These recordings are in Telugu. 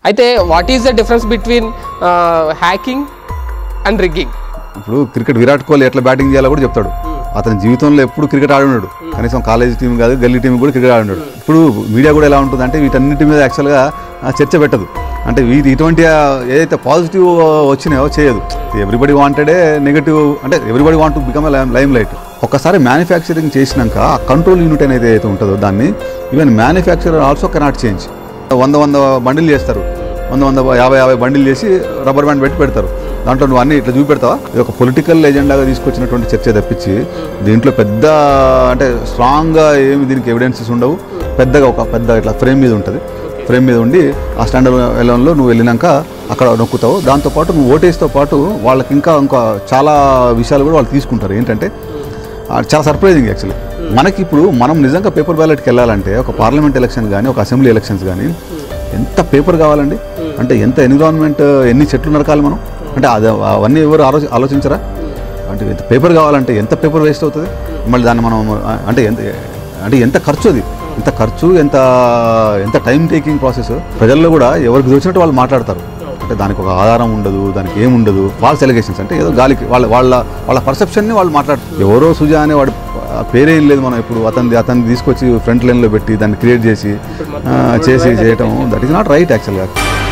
అయితే what is the difference between hacking and rigging ఇప్పుడు క్రికెట్ విరాట్ కోహ్లీ ఎట్లా బ్యాటింగ్ చేయాలో కూడా చెప్తాడు అతని జీవితంలో ఎప్పుడు క్రికెట్ ఆడున్నాడు కనీసం కాలేజ్ టీం కాదు గల్లీ టీం కూడా క్రికెట్ ఆడున్నాడు ఇప్పుడు మీడియా కూడా ఎలా ఉంటుంది అంటే వీటన్నిటి మీద యాక్చువల్గా ఆ, చర్చ పెట్టదు అంటే వీటి ఇటువంటి ఆ, ఏదైతే పాజిటివ్ వచ్చినాయో చేయదు ఎవ్రీబడి వాంటెడే నెగటివ్ అంటే everybody want to become limelight ఒక్కసారి మ్యానుఫ్యాక్చరింగ్ చేసినాక ఆ కంట్రోల్ యూనిట్ అనేది ఏదైతే ఉంటుందో దాన్ని even manufacturer also cannot change వంద వంద బండిల్ చేస్తారు వంద వంద యాభై యాభై బండిల్ చేసి రబ్బర్ బ్యాండ్ పెట్టి పెడతారు దాంట్లో నువ్వు అన్ని ఇట్లా చూపెడతావా ఇది ఒక పొలిటికల్ ఎజెండాగా తీసుకొచ్చినటువంటి చర్చ తప్పించి దీంట్లో పెద్ద అంటే స్ట్రాంగ్గా ఏమి దీనికి ఎవిడెన్సెస్ ఉండవు పెద్దగా ఒక పెద్ద ఇట్లా ఫ్రేమ్ మీద ఉంటుంది ఫ్రేమ్ మీద ఉండి ఆ స్టాండర్డ్ ఎలవన్లో నువ్వు వెళ్ళినాక అక్కడ నొక్కుతావు దాంతోపాటు నువ్వు ఓటేస్తో పాటు వాళ్ళకి ఇంకా ఇంకా చాలా విషయాలు కూడా వాళ్ళు తీసుకుంటారు ఏంటంటే ఆ, చాలా సర్ప్రైజింగ్ యాక్చువల్లీ మనకి ఇప్పుడు మనం నిజంగా పేపర్ బ్యాలెట్కి వెళ్ళాలంటే ఒక పార్లమెంట్ ఎలక్షన్ కానీ ఒక అసెంబ్లీ ఎలక్షన్స్ కానీ ఎంత పేపర్ కావాలండి అంటే ఎంత ఎన్విరాన్మెంట్ ఎన్ని చెట్లు నరకాలి మనం అంటే అది అవన్నీ ఎవరు ఆలోచి ఆలోచించరా అంటే ఎంత పేపర్ కావాలంటే ఎంత పేపర్ వేస్ట్ అవుతుంది మళ్ళీ దాన్ని మనం ఆ, అంటే ఎంత అంటే ఎంత ఖర్చు అది ఎంత ఖర్చు ఎంత ఎంత టైం టేకింగ్ ప్రాసెస్ ప్రజల్లో కూడా ఎవరికి దోచినట్టు వాళ్ళు మాట్లాడతారు అంటే దానికి ఒక ఆధారం ఉండదు దానికి ఏం ఉండదు ఫాల్స్ ఎలిగేషన్స్ అంటే ఏదో గాలికి వాళ్ళ వాళ్ళ వాళ్ళ పర్సెప్షన్ని వాళ్ళు మాట్లాడతారు ఎవరో సుజా అనే వాడు ఆ పేరేం లేదు మనం ఇప్పుడు అతన్ని అతన్ని తీసుకొచ్చి ఫ్రంట్ లైన్లో పెట్టి దాన్ని క్రియేట్ చేసి ఆ, చేసి చేయటం దట్ ఈస్ నాట్ రైట్ యాక్చువల్గా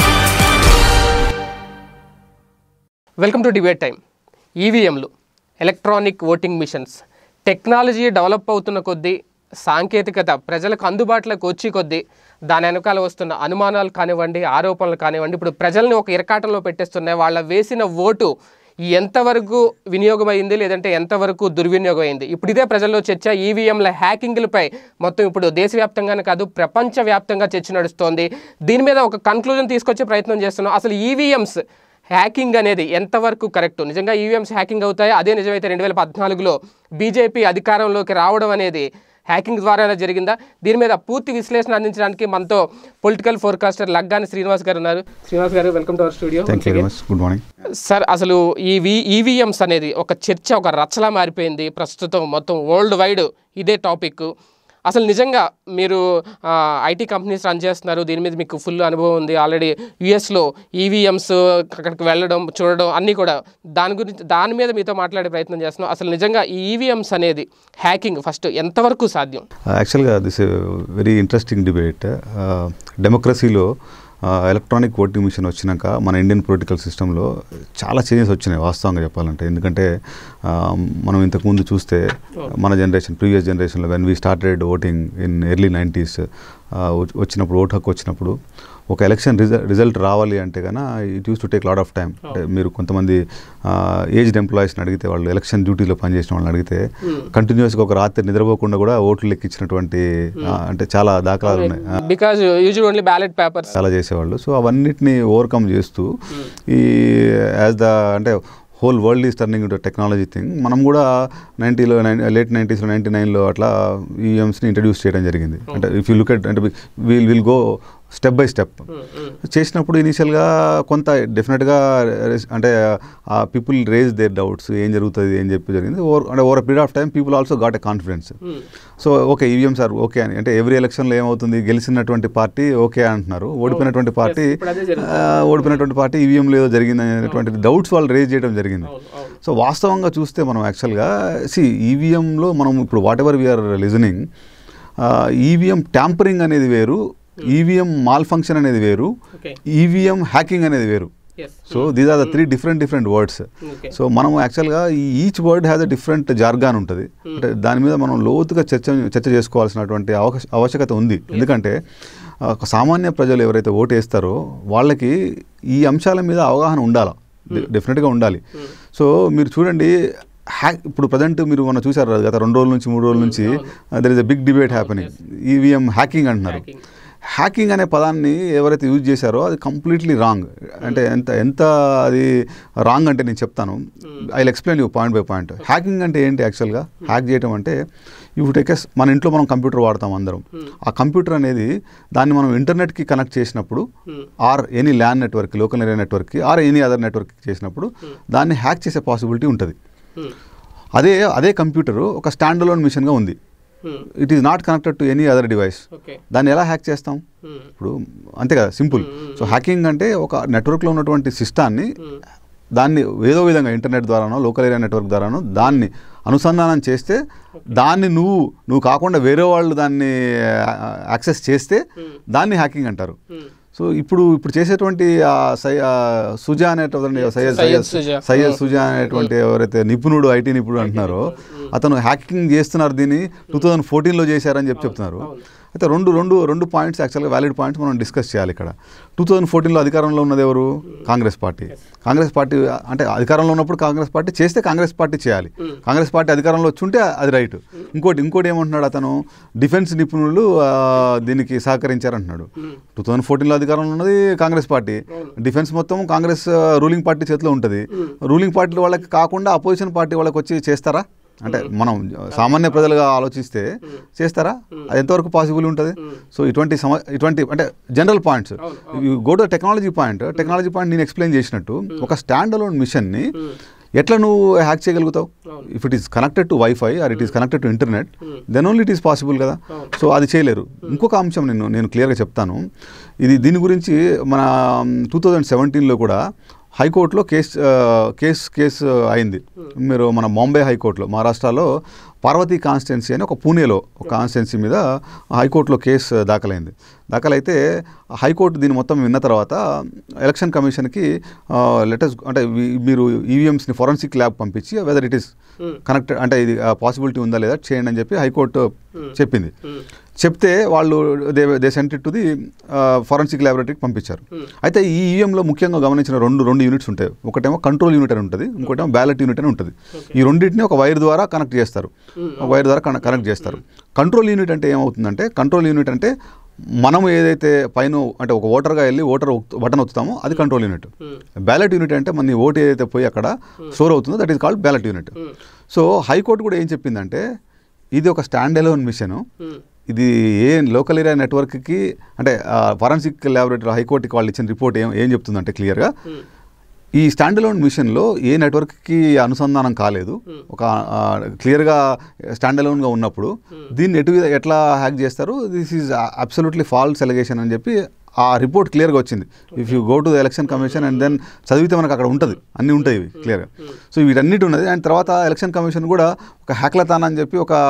వెల్కమ్ టు డిబేట్ టైం ఈవీఎంలు electronic voting machines technology develop అవుతున్న కొద్దీ సాంకేతికత ప్రజలకు అందుబాటులోకి వచ్చి కొద్దీ దాని వెనకాల వస్తున్న అనుమానాలు కానివ్వండి ఆరోపణలు కానివ్వండి ఇప్పుడు ప్రజల్ని ఒక ఇరకాటంలో పెట్టేస్తున్నాయి వాళ్ళ వేసిన ఓటు ఎంతవరకు వినియోగం అయింది లేదంటే ఎంతవరకు దుర్వినియోగం అయింది ఇప్పుడు ఇదే ప్రజల్లో చర్చ ఈవీఎంల హ్యాకింగ్లపై మొత్తం ఇప్పుడు దేశవ్యాప్తంగానే కాదు ప్రపంచవ్యాప్తంగా చర్చ నడుస్తోంది దీని మీద ఒక కన్క్లూజన్ తీసుకొచ్చే ప్రయత్నం చేస్తున్నాం అసలు ఈవీఎంస్ హ్యాకింగ్ అనేది ఎంతవరకు కరెక్ట్ నిజంగా ఈవీఎంస్ హ్యాకింగ్ అవుతాయి అదే నిజమైతే రెండు వేల పద్నాలుగులో బీజేపీ అధికారంలోకి రావడం అనేది హ్యాకింగ్ ద్వారానే జరిగిందా దీని మీద పూర్తి విశ్లేషణ అందించడానికి మనతో పొలిటికల్ ఫోర్కాస్టర్ లగ్గాని శ్రీనివాస్ గారు ఉన్నారు శ్రీనివాస్ గారు welcome to our studio thank you very much good morning sir అసలు ఈ వి ఈవీఎంస్ అనేది ఒక చర్చ ఒక రచ్చలా మారిపోయింది ప్రస్తుతం మొత్తం వరల్డ్ వైడ్ ఇదే టాపిక్ అసలు నిజంగా మీరు ఐటీ కంపెనీస్ రన్ చేస్తున్నారు దీని మీద మీకు ఫుల్ అనుభవం ఉంది ఆల్రెడీ యుఎస్లో ఈవీఎంస్ అక్కడికి వెళ్ళడం చూడడం అన్నీ కూడా దాని గురించి దాని మీద మీతో మాట్లాడే ప్రయత్నం చేస్తున్నాం అసలు నిజంగా ఈ ఈవీఎంస్ అనేది హ్యాకింగ్ ఫస్ట్ ఎంతవరకు సాధ్యం యాక్చువల్గా దిస్ వెరీ ఇంట్రెస్టింగ్ డిబేట్ డెమోక్రసీలో ఎలక్ట్రానిక్ ఓటింగ్ మిషన్ వచ్చినాక మన ఇండియన్ పొలిటికల్ సిస్టంలో చాలా చేంజెస్ వచ్చినాయి వాస్తవంగా చెప్పాలంటే ఎందుకంటే ఆ, మనం ఇంతకుముందు చూస్తే మన జనరేషన్ ప్రీవియస్ జనరేషన్లో when we started voting in early nineties వచ్చినప్పుడు ఓట్ హక్కు వచ్చినప్పుడు ఒక ఎలక్షన్ రిజల్ట్ రిజల్ట్ రావాలి అంటే కన్నా it used to take lot of time అంటే మీరు కొంతమంది ఏజ్డ్ ఎంప్లాయీస్ని అడిగితే వాళ్ళు ఎలక్షన్ డ్యూటీలో పనిచేసిన వాళ్ళని అడిగితే కంటిన్యూస్గా ఒక రాత్రి నిద్రపోకుండా కూడా ఓట్లు లెక్కించినటువంటి ఆ, అంటే చాలా దాఖలాలు ఉన్నాయి ఆ, because usual only ballot papers చాలా చేసేవాళ్ళు సో అవన్నిటిని ఓవర్కమ్ చేస్తూ ఈ యాజ్ ద అంటే whole world is turning into technology thing మనం కూడా నైంటీలో లేట్ నైంటీస్లో నైంటీ నైన్లో అట్లా ఈఎమ్స్ని ఇంట్రడ్యూస్ చేయడం జరిగింది అంటే ఇఫ్ యూ లుక్ ఎట్ అంటే will will go step by step చేసినప్పుడు ఇనీషియల్గా కొంత డెఫినెట్గా అంటే ఆ పీపుల్ రేజ్ దేర్ డౌట్స్ ఏం జరుగుతుంది ఏం చెప్పి జరిగింది ఓవర్ అంటే over period of time people also got a confidence so okay EVM sir okay అని అంటే ఎవ్రీ ఎలక్షన్లో ఏమవుతుంది గెలిచినటువంటి పార్టీ ఓకే అంటున్నారు ఓడిపోయినటువంటి పార్టీ ఇప్పుడు అదే జరుగుతుంది. ఆ, ఓడిపోయినటువంటి పార్టీ ఈవీఎంలో ఏదో జరిగింది అనేటువంటి డౌట్స్ వాళ్ళు రేజ్ చేయడం జరిగింది సో వాస్తవంగా చూస్తే మనం యాక్చువల్గా సి ఈవీఎంలో మనం ఇప్పుడు whatever we are listening EVM tampering అనేది వేరు ఈవీఎం మాల్ ఫంక్షన్ అనేది వేరు ఓకే ఈవీఎం హ్యాకింగ్ అనేది వేరు yes so these are the three different different words okay so మనం యాక్చువల్గా ఈ each word has a different jargon ఉంటుంది అంటే దాని మీద మనం లోతుగా చర్చ చర్చ చేసుకోవాల్సినటువంటి అవకాశ ఆవశ్యకత ఉంది ఎందుకంటే ఆ, ఒక సామాన్య ప్రజలు ఎవరైతే ఓటు వేస్తారో వాళ్ళకి ఈ అంశాల మీద అవగాహన ఉండాలి డెఫినెట్గా ఉండాలి సో మీరు చూడండి హ్యాక్ ఇప్పుడు ప్రజెంట్ మీరు మనం చూసారు గత రెండు రోజుల నుంచి మూడు రోజుల నుంచి there is a big debate happening EVM hacking అంటున్నారు Hacking. హ్యాకింగ్ అనే పదాన్ని ఎవరైతే యూజ్ చేశారో అది కంప్లీట్లీ రాంగ్ అంటే ఎంత ఎంత అది రాంగ్ అంటే నేను చెప్తాను I explain you point by point hacking అంటే ఏంటి యాక్చువల్గా హ్యాక్ చేయడం అంటే యూ టేక్ మన ఇంట్లో మనం కంప్యూటర్ వాడతాం అందరం ఆ కంప్యూటర్ అనేది దాన్ని మనం ఇంటర్నెట్కి కనెక్ట్ చేసినప్పుడు or any LAN network local area నెట్వర్క్కి ఆర్ ఎనీ అదర్ నెట్వర్క్ చేసినప్పుడు దాన్ని హ్యాక్ చేసే పాసిబిలిటీ ఉంటుంది అదే అదే కంప్యూటర్ ఒక స్టాండ్ అలోన్ మిషన్గా ఉంది it is not connected to any other device okay దాన్ని ఎలా హ్యాక్ చేస్తాం ఇప్పుడు అంతే కదా సింపుల్ సో హ్యాకింగ్ అంటే ఒక నెట్వర్క్లో ఉన్నటువంటి సిస్టాన్ని దాన్ని ఏదో విధంగా ఇంటర్నెట్ ద్వారానో లోకల్ ఏరియా నెట్వర్క్ ద్వారానో దాన్ని అనుసంధానం చేస్తే దాన్ని నువ్వు నువ్వు కాకుండా వేరే వాళ్ళు దాన్ని యాక్సెస్ చేస్తే దాన్ని హ్యాకింగ్ అంటారు సో ఇప్పుడు ఇప్పుడు చేసేటువంటి ఆ సై ఆ సుజా అనేటువంటి సయ్యద్ సయ్యద్ సయ్యద్ సుజా. సయ్యద్ సుజా అనేటువంటి ఎవరైతే నిపుణుడు ఐటీ నిపుణుడు అంటున్నారో అతను హ్యాకింగ్ చేస్తున్నారు దీన్ని టూ థౌజండ్ ఫోర్టీన్లో చేశారని చెప్పి చెప్తున్నారు అయితే రెండు రెండు రెండు పాయింట్స్ యాక్చువల్గా వ్యాలిడ్ పాయింట్స్ మనం డిస్కస్ చేయాలి ఇక్కడ టూ థౌజండ్ ఫోర్టీన్లో అధికారంలో ఉన్నది ఎవరు కాంగ్రెస్ పార్టీ కాంగ్రెస్ పార్టీ అంటే అధికారంలో ఉన్నప్పుడు కాంగ్రెస్ పార్టీ చేస్తే కాంగ్రెస్ పార్టీ చేయాలి కాంగ్రెస్ పార్టీ అధికారంలో వచ్చుంటే అది రైట్ ఇంకోటి ఇంకోటి ఏమంటున్నాడు అతను డిఫెన్స్ నిపుణులు ఆ, దీనికి సహకరించారంటున్నాడు టూ థౌజండ్ ఫోర్టీన్లో అధికారంలో ఉన్నది కాంగ్రెస్ పార్టీ డిఫెన్స్ మొత్తం కాంగ్రెస్ రూలింగ్ పార్టీ చేతిలో ఉంటుంది రూలింగ్ పార్టీ వాళ్ళకి కాకుండా అపోజిషన్ పార్టీ వాళ్ళకి వచ్చి చేస్తారా అంటే మనం సామాన్య ప్రజలుగా ఆలోచిస్తే చేస్తారా అది ఎంతవరకు పాసిబుల్ ఉంటుంది సో ఇటువంటి సమ ఇటువంటి అంటే general points go to technology point technology point నేను ఎక్స్ప్లెయిన్ చేసినట్టు ఒక స్టాండ్ అలోన్ మిషన్ని ఎట్లా నువ్వు హ్యాక్ చేయగలుగుతావు if it is connected to wifi or it is connected to internet then only it is possible కదా సో అది చేయలేరు ఇంకొక అంశం నేను నేను క్లియర్గా చెప్తాను ఇది దీని గురించి మన టూ థౌజండ్ సెవెంటీన్లో కూడా హైకోర్టులో కేసు కేసు కేసు అయింది మీరు మన బాంబే హైకోర్టులో మహారాష్ట్రలో పార్వతీ కాన్స్టిట్యున్సీ అని ఒక పూణేలో ఒక కాన్స్టిట్యున్సీ మీద హైకోర్టులో కేసు దాఖలైంది దాఖలైతే హైకోర్టు దీన్ని మొత్తం విన్న తర్వాత ఎలక్షన్ కమిషన్కి లెటర్స్ అంటే వి- మీరు ఈవీఎంస్ని ఫోరెన్సిక్ ల్యాబ్ పంపించి వెదర్ ఇట్ ఈస్ కనెక్టెడ్ అంటే ఇది పాసిబిలిటీ ఉందా లేదా చేయండి అని చెప్పి హైకోర్టు చెప్పింది చెప్తే వాళ్ళు they they sent to the forensic ల్యాబొరేటరీకి పంపించారు అయితే ఈ ఈవీఎంలో ముఖ్యంగా గమనించిన రెండు రెండు యూనిట్స్ ఉంటాయి ఒకటేమో కంట్రోల్ యూనిట్ అని ఉంటుంది ఇంకోటేమో బ్యాలెట్ యూనిట్ అని ఉంటుంది ఈ రెండింటిని ఒక వైర్ ద్వారా కనెక్ట్ చేస్తారు ఒక వైర్ ద్వారా కన- కనెక్ట్ చేస్తారు కంట్రోల్ యూనిట్ అంటే ఏమవుతుందంటే కంట్రోల్ యూనిట్ అంటే మనం ఏదైతే పైన అంటే ఒక ఓటర్గా వెళ్ళి ఓటర్ బటన్ ఒత్తుతామో అది కంట్రోల్ యూనిట్ బ్యాలెట్ యూనిట్ అంటే మన ఓటు ఏదైతే పోయి అక్కడ స్టోర్ అవుతుందో that is called ballot unit so high court కూడా ఏం చెప్పిందంటే ఇది ఒక స్టాండ్ ఎలోన్ మిషన్ ఇది ఏ లోకల్ ఏరియా నెట్వర్క్కి అంటే ఫారెన్సిక్ ల్యాబొరేటరీ హైకోర్టుకి వాళ్ళు ఇచ్చిన రిపోర్ట్ ఏం ఏం చెప్తుందంటే క్లియర్గా ఈ స్టాండ్ అలోన్ మిషన్లో ఏ నెట్వర్క్కి అనుసంధానం కాలేదు ఒక క్లియర్గా స్టాండ్ అలోన్గా ఉన్నప్పుడు దీన్ని ఎటు ఎట్లా హ్యాక్ చేస్తారు this is absolutely false allegation అని చెప్పి ఆ రిపోర్ట్ క్లియర్గా వచ్చింది if you go to the election commission and then చదివితే మనకు అక్కడ ఉంటుంది అన్నీ ఉంటాయి ఇవి క్లియర్గా సో వీటన్నిటి ఉన్నది అండ్ తర్వాత ఎలక్షన్ కమిషన్ కూడా ఒక హ్యాక్లతాన్ అని చెప్పి ఒక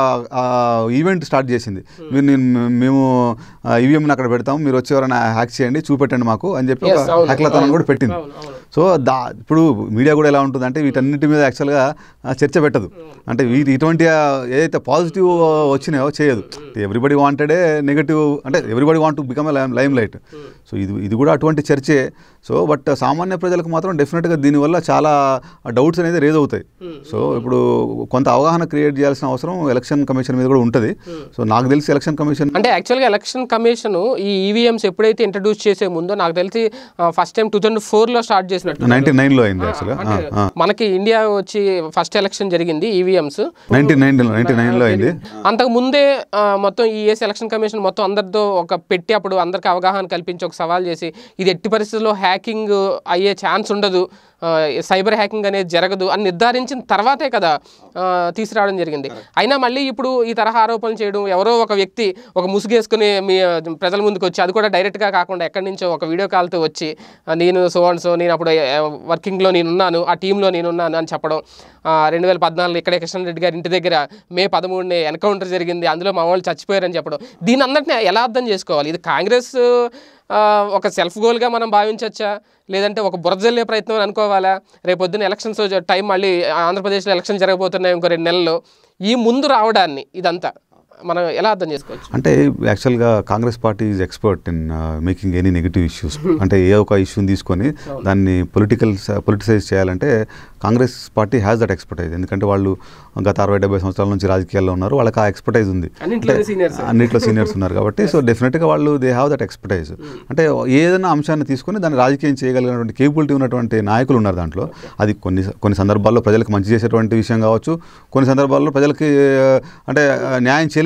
ఈవెంట్ స్టార్ట్ చేసింది మీరు నేను మేము ఈవీఎంని అక్కడ పెడతాం మీరు వచ్చి ఎవరైనా హ్యాక్ చేయండి చూపెట్టండి మాకు అని చెప్పి ఒక Yes, అవును, హ్యాక్లతాన్ అవును. కూడా పెట్టింది అవును, అవును. సో దా ఇప్పుడు మీడియా కూడా ఎలా ఉంటుంది అంటే వీటన్నిటి మీద యాక్చువల్గా ఆ, చర్చ పెట్టదు అంటే వీటి ఇటువంటి ఆ, ఏదైతే పాజిటివ్ వచ్చినాయో చేయదు ఎవ్రీబడి వాంటెడే నెగటివ్ అంటే everybody want to become limelight so ఇది ఇది కూడా అటువంటి చర్చే సో బట్ సామాన్య ప్రజలకు మాత్రం డెఫినెట్గా దీనివల్ల చాలా డౌట్స్ అనేది రేజ్ అవుతాయి సో ఇప్పుడు కొంత అవగాహన క్రియేట్ చేయాల్సిన అవసరం ఎలక్షన్ కమిషన్ మీద కూడా ఉంటుంది సో నాకు తెలిసి ఎలక్షన్ కమిషన్ అంటే యాక్చువల్గా ఎలక్షన్ కమిషన్ ఈ ఈవీఎంస్ ఎప్పుడైతే ఇంట్రడ్యూస్ చేసే ముందో నాకు తెలిసి ఫస్ట్ టైం టూ థౌసండ్ ఫోర్లో స్టార్ట్ చేసినట్టు నైన్టీ నైన్లో అయింది యాక్చువల్గా అంటే మనకి ఇండియా వచ్చి ఫస్ట్ ఎలక్షన్ జరిగింది ఈవీఎంస్ నైన్టీన్ నైన్టీ నైన్టీ నైన్లో అయింది అంతకు ముందే ఆ, మొత్తం ఈ ఏఎస్ ఎలక్షన్ కమిషన్ మొత్తం అందరితో ఒక పెట్టి అప్పుడు అందరికి అవగాహన కల్పించి ఒక సవాల్ చేసి ఇది ఎట్టి పరిస్థితుల్లో హ్యాకింగ్ అయ్యే ఛాన్స్ ఉండదు ఆ, సైబర్ హ్యాకింగ్ అనేది జరగదు అని నిర్ధారించిన తర్వాతే కదా ఆ, తీసుకురావడం జరిగింది అయినా మళ్ళీ ఇప్పుడు ఈ తరహా ఆరోపణలు చేయడం ఎవరో ఒక వ్యక్తి ఒక ముసుగేసుకుని మీ ఆ, ప్రజల ముందుకు వచ్చి అది కూడా డైరెక్ట్గా కాకుండా ఎక్కడి నుంచో ఒక వీడియో కాల్తో వచ్చి ఆ, నేను సో అండ్ సో నేను అప్పుడు ఆ, వర్కింగ్లో నేనున్నాను ఆ టీంలో నేనున్నాను అని చెప్పడం రెండు వేల పద్నాలుగు ఇక్కడే కృష్ణారెడ్డి గారి ఇంటి దగ్గర మే పదమూడుని ఎన్కౌంటర్ జరిగింది అందులో మా వాళ్ళు చచ్చిపోయారని చెప్పడం దీని అందరిని ఎలా అర్థం చేసుకోవాలి ఇది కాంగ్రెస్ ఆ, ఒక సెల్ఫ్ గోల్గా మనం భావించవచ్చా లేదంటే ఒక బురదజల్లే ప్రయత్నం అని అనుకోవాలా రేపొద్దున ఎలక్షన్స్ టైం మళ్ళీ ఆంధ్రప్రదేశ్లో ఎలక్షన్ జరగబోతున్నాయి ఇంకో రెండు నెలల్లో ఈ ముందు రావడాన్ని ఇదంతా మనం ఎలా అర్థం చేసుకోవచ్చు అంటే యాక్చువల్గా Congress party is expert in making any negative issues అంటే ఏ ఒక ఇష్యూని తీసుకొని దాన్ని పొలిటికల్ పొలిటిసైజ్ చేయాలంటే Congress party has that expertise ఎందుకంటే వాళ్ళు గత అరవై డెబ్బై సంవత్సరాల నుంచి రాజకీయాల్లో ఉన్నారు వాళ్ళకి ఆ ఎక్స్పర్టైజ్ ఉంది అన్నింటిలోనే seniors. అన్నిట్లో సీనియర్స్ ఉన్నారు కాబట్టి సో డెఫినెట్గా వాళ్ళు దే హ్యావ్ దట్ ఎక్స్పర్టైజ్ అంటే ఏదైనా అంశాన్ని తీసుకొని దాన్ని రాజకీయం చేయగలిగినటువంటి కేపబిలిటీ ఉన్నటువంటి నాయకులు ఉన్నారు దాంట్లో అది కొన్ని కొన్ని సందర్భాల్లో ప్రజలకు మంచి చేసేటువంటి విషయం కావచ్చు కొన్ని సందర్భాల్లో ప్రజలకి ఆ, అంటే ఆ, న్యాయం చేయలేని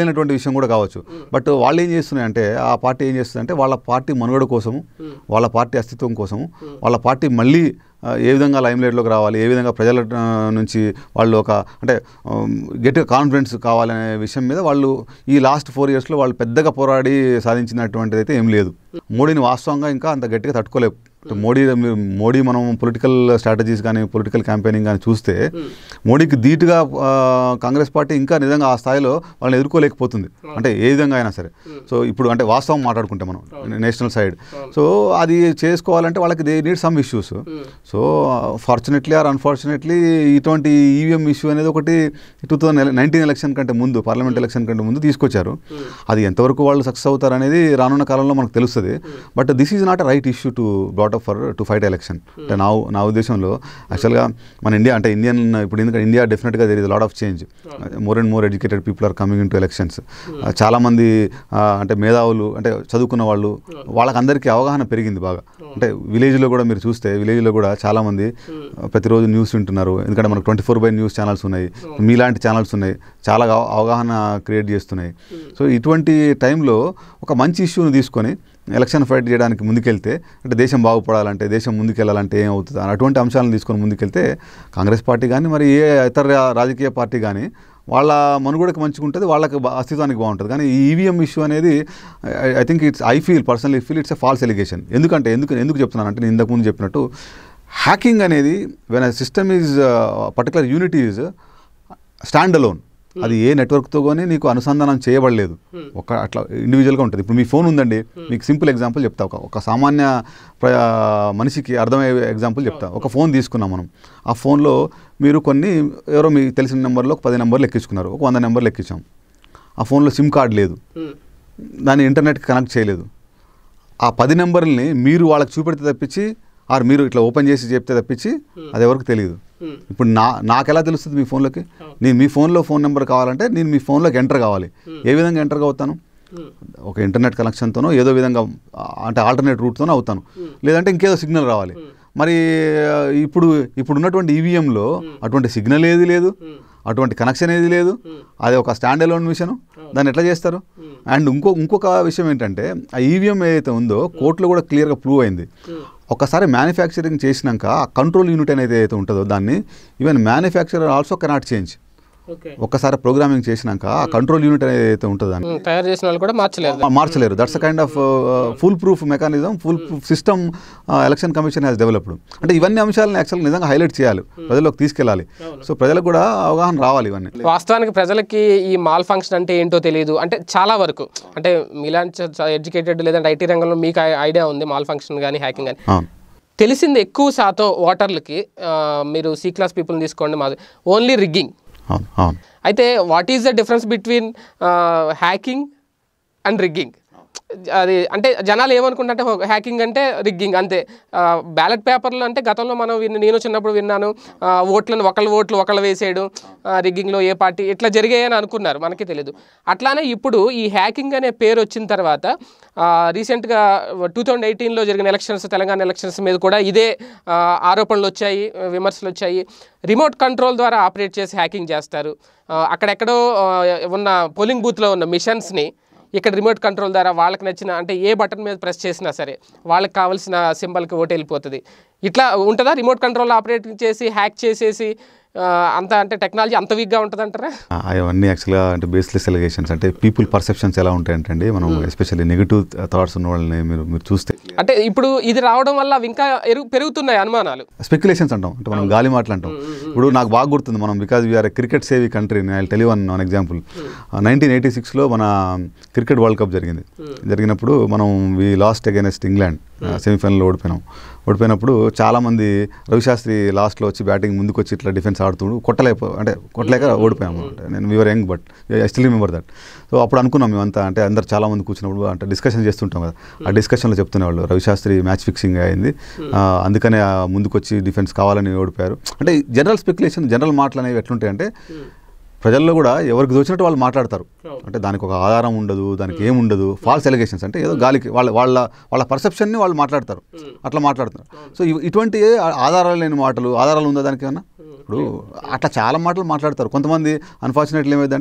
తెలియనటువంటి విషయం కూడా కావచ్చు బట్ వాళ్ళు ఏం చేస్తున్నాయి అంటే ఆ పార్టీ ఏం చేస్తుంది అంటే వాళ్ళ పార్టీ మనుగడ కోసము వాళ్ళ పార్టీ అస్తిత్వం కోసము వాళ్ళ పార్టీ మళ్ళీ ఆ, ఏ విధంగా లైమ్లైట్లోకి రావాలి ఏ విధంగా ప్రజల ఆ, నుంచి వాళ్ళు ఒక అంటే గట్టిగా కాన్ఫిడెన్స్ కావాలనే విషయం మీద వాళ్ళు ఈ లాస్ట్ ఫోర్ ఇయర్స్లో వాళ్ళు పెద్దగా పోరాడి సాధించినటువంటిది అయితే ఏం లేదు మోడీని వాస్తవంగా ఇంకా అంత గట్టిగా తట్టుకోలేవు అంటే మోడీ మీరు మోడీ మనం పొలిటికల్ స్ట్రాటజీస్ కానీ పొలిటికల్ క్యాంపెయినింగ్ కానీ చూస్తే మోడీకి ధీటుగా ఆ, కాంగ్రెస్ పార్టీ ఇంకా నిజంగా ఆ స్థాయిలో వాళ్ళని ఎదుర్కోలేకపోతుంది అంటే ఏ విధంగా అయినా సరే సో ఇప్పుడు అంటే వాస్తవం మాట్లాడుకుంటే మనం నేషనల్ సైడ్ సో అది చేసుకోవాలంటే వాళ్ళకి they need some issues so fortunately or unfortunately ఇటువంటి ఈవీఎం ఇష్యూ అనేది ఒకటి టూ థౌజండ్ నైన్టీన్ ఎలక్షన్ కంటే ముందు పార్లమెంట్ ఎలక్షన్ కంటే ముందు తీసుకొచ్చారు అది ఎంతవరకు వాళ్ళు సక్సెస్ అవుతారు అనేది రానున్న కాలంలో మనకు తెలుస్తుంది but this is not right issue to brought up for to fight election అంటే నా నా ఉద్దేశంలో యాక్చువల్గా మన ఇండియా అంటే ఇండియన్ ఇప్పుడు ఎందుకంటే ఇండియా డెఫినెట్గా there is lot of change more and more educated people are coming into elections చాలామంది ఆ, అంటే మేధావులు అంటే చదువుకున్న వాళ్ళు వాళ్ళకందరికీ అవగాహన పెరిగింది బాగా అంటే విలేజ్లో కూడా మీరు చూస్తే విలేజ్లో కూడా చాలామంది ఆ, ప్రతిరోజు న్యూస్ వింటున్నారు ఎందుకంటే మనకు twenty four by news channels ఉన్నాయి మీలాంటి ఛానల్స్ ఉన్నాయి చాలా అవ- అవగాహన క్రియేట్ చేస్తున్నాయి సో ఇటువంటి టైంలో ఒక మంచి ఇష్యూని తీసుకొని ఎలక్షన్ ఫైట్ చేయడానికి ముందుకెళ్తే అంటే దేశం బాగుపడాలంటే దేశం ముందుకెళ్ళాలంటే ఏమవుతుంది అని అటువంటి అంశాలను తీసుకొని ముందుకెళ్తే కాంగ్రెస్ పార్టీ కానీ మరి ఏ ఇతర రాజకీయ పార్టీ కానీ వాళ్ళ మనుగడకు మంచిగా ఉంటుంది వాళ్ళకి బా- అస్తిత్వానికి బాగుంటుంది కానీ ఈ ఈవీఎం ఇష్యూ అనేది I think it's I feel personally feel it's a false allegation ఎందుకంటే ఎందుకు ఎందుకు చెప్తున్నాను అంటే నేను ఇంతకుముందు చెప్పినట్టు హ్యాకింగ్ అనేది when system is particular unit is stand alone అది ఏ నెట్వర్క్తో కానీ నీకు అనుసంధానం చేయబడలేదు ఒక అట్లా ఇండివిజువల్గా ఉంటుంది ఇప్పుడు మీ ఫోన్ ఉందండి మీకు సింపుల్ ఎగ్జాంపుల్ చెప్తా ఒక ఒక సామాన్య ప్ర మనిషికి అర్థమయ్యే ఎగ్జాంపుల్ చెప్తా ఒక ఫోన్ తీసుకున్నాం మనం ఆ ఫోన్లో మీరు కొన్ని ఎవరో మీకు తెలిసిన నెంబర్లో ఒక పది నెంబర్లు ఎక్కించుకున్నారు ఒక వంద నెంబర్లు ఎక్కించాం ఆ ఫోన్లో సిమ్ కార్డ్ లేదు దాన్ని ఇంటర్నెట్కి కనెక్ట్ చేయలేదు ఆ పది నెంబర్ని మీరు వాళ్ళకి చూపెడితే తప్పించి ఆర్ మీరు ఇట్లా ఓపెన్ చేసి చెప్తే తప్పించి అది ఎవరికి తెలియదు ఇప్పుడు నా నాకు ఎలా తెలుస్తుంది మీ ఫోన్లోకి నేను మీ ఫోన్లో ఫోన్ నెంబర్ కావాలంటే నేను మీ ఫోన్లోకి ఎంటర్ కావాలి ఏ విధంగా ఎంటర్ అవుతాను ఒక ఇంటర్నెట్ కనెక్షన్తోనో ఏదో విధంగా ఆ, అంటే ఆల్టర్నేట్ రూట్తోనో అవుతాను లేదంటే ఇంకేదో సిగ్నల్ రావాలి మరి ఆ, ఇప్పుడు ఇప్పుడు ఉన్నటువంటి ఈవీఎంలో అటువంటి సిగ్నల్ ఏది లేదు అటువంటి కనెక్షన్ ఏది లేదు అది ఒక స్టాండ్ అలోన్ మిషన్ దాన్ని ఎట్లా చేస్తారు అండ్ ఇంకో ఇంకొక విషయం ఏంటంటే ఆ ఈవీఎం ఏదైతే ఉందో కోర్టులో కూడా క్లియర్గా ప్రూవ్ అయింది ఒకసారి మ్యానుఫ్యాక్చరింగ్ చేసినాక ఆ కంట్రోల్ యూనిట్ అనేది ఏదైతే ఉంటుందో దాన్ని even manufacturer also cannot change okay ఒక్కసారి ప్రోగ్రామింగ్ చేసినాక ఆ కంట్రోల్ యూనిట్ అనేది ఏదైతే ఉంటుందో దాన్ని తయారు చేసిన వాళ్ళు కూడా మార్చలేదు మా- మార్చలేరు that's kind of full proof mechanism full proof system election commission has developed అంటే ఇవన్నీ అంశాలను యాక్చువల్గా నిజంగా హైలైట్ చేయాలి ప్రజల్లోకి తీసుకెళ్ళాలి సో ప్రజలకు కూడా అవగాహన రావాలి ఇవన్నీ వాస్తవానికి ప్రజలకి ఈ మాల్ ఫంక్షన్ అంటే ఏంటో తెలియదు అంటే చాలా వరకు అంటే మీలాంటి ఎడ్యుకేటెడ్ లేదంటే ఐటీ రంగంలో మీకు ఐ- ఐడియా ఉంది మాల్ ఫంక్షన్ కానీ హ్యాకింగ్ కానీ అవును తెలిసింది ఎక్కువ శాతం ఓటర్లకి ఆ, మీరు సి క్లాస్ పీపుల్ని తీసుకోండి మాది ఓన్లీ రిగ్గింగ్ అవును అవును అయితే what is the difference between hacking and rigging అది అంటే జనాలు ఏమనుకుంటే హ్యాకింగ్ అంటే రిగ్గింగ్ అంతే బ్యాలెట్ పేపర్లు అంటే గతంలో మనం విన్న నేను చిన్నప్పుడు విన్నాను ఆ, ఓట్లను ఒకళ్ళ ఓట్లు ఒకళ్ళు వేసేయడం రిగ్గింగ్లో ఏ పార్టీ ఇట్లా జరిగాయని అనుకున్నారు మనకి తెలియదు అట్లానే ఇప్పుడు ఈ హ్యాకింగ్ అనే పేరు వచ్చిన తర్వాత రీసెంట్గా టూ థౌజండ్ ఎయిటీన్లో జరిగిన ఎలక్షన్స్ తెలంగాణ ఎలక్షన్స్ మీద కూడా ఇదే ఆ, ఆరోపణలు వచ్చాయి విమర్శలు వచ్చాయి రిమోట్ కంట్రోల్ ద్వారా ఆపరేట్ చేసి హ్యాకింగ్ చేస్తారు ఆ, అక్కడెక్కడో ఆ, ఉన్న పోలింగ్ బూత్లో ఉన్న మిషన్స్ని ఇక్కడ రిమోట్ కంట్రోల్ ద్వారా వాళ్ళకి నచ్చిన అంటే ఏ బటన్ మీద ప్రెస్ చేసినా సరే వాళ్ళకి కావాల్సిన సింబల్కి ఓటు వెళ్ళిపోతుంది ఇట్లా ఉంటుందా రిమోట్ కంట్రోల్ ఆపరేట్ చేసి హ్యాక్ చేసేసి ఆ, అంత అంటే టెక్నాలజీ అంత వీక్గా ఉంటుంది అంటారా ఆ, అవన్నీ యాక్చువల్గా అంటే బేస్లెస్ ఎలిగేషన్స్ అంటే పీపుల్ పర్సెప్షన్స్ ఎలా ఉంటాయంటే అండి మనం ఎస్పెషల్లీ నెగిటివ్ థాట్స్ ఉన్న వాళ్ళని మీరు మీరు చూస్తే అంటే ఇప్పుడు ఇది రావడం వల్ల అవి ఇంకా ఎరుగు పెరుగుతున్నాయి అనుమానాలు స్పెక్యులేషన్స్ అంటాం అంటే మనం గాలి మాటలు అంటాం ఇప్పుడు నాకు బాగా గుర్తుంది మనం because we're cricket savvy country I tell one one example nineteen eighty సిక్స్లో మన క్రికెట్ వరల్డ్ కప్ జరిగింది జరిగినప్పుడు మనం వి లాస్ట్ అగైనెస్ట్ ఇంగ్లాండ్ సెమీఫైనల్లో ఓడిపోయినాం ఓడిపోయినప్పుడు చాలామంది రవిశాస్త్రి లాస్ట్లో వచ్చి బ్యాటింగ్ ముందుకు వచ్చి ఇట్లా డిఫెన్స్ ఆడుతుండు కొట్టలేక అంటే కొట్టలేక ఓడిపోయాము అంటే నేను we're young but I still remember that so అప్పుడు అనుకున్నాం మేమంతా అంటే అందరు చాలా మంది కూర్చున్నప్పుడు అంటే డిస్కషన్ చేస్తుంటాం కదా ఆ డిస్కషన్లో చెప్తునేవాళ్ళు రవిశాస్త్రి మ్యాచ్ ఫిక్సింగ్ అయింది ఆ, అందుకనే ఆ ముందుకు వచ్చి డిఫెన్స్ కావాలని ఓడిపోయారు అంటే జనరల్ స్పెక్యులేషన్ జనరల్ మాటలు అనేవి ఎట్లుంటాయంటే ప్రజల్లో కూడా ఎవరికి దోచినట్టు వాళ్ళు మాట్లాడతారు అంటే దానికి ఒక ఆధారం ఉండదు దానికి ఏం ఉండదు ఫాల్స్ ఎలిగేషన్స్ అంటే ఏదో గాలికి వాళ్ళ వాళ్ళ వాళ్ళ పర్సెప్షన్ని వాళ్ళు మాట్లాడతారు అట్లా మాట్లాడుతున్నారు సో ఇవి- ఇటువంటి ఆ- ఆధారాలు లేని మాటలు ఆధారాలు ఉందా దానికి ఏమన్నా ఇప్పుడు అట్లా చాలా మాటలు మాట్లాడతారు కొంతమంది అన్ఫార్చునేట్లీ ఏమైందంటే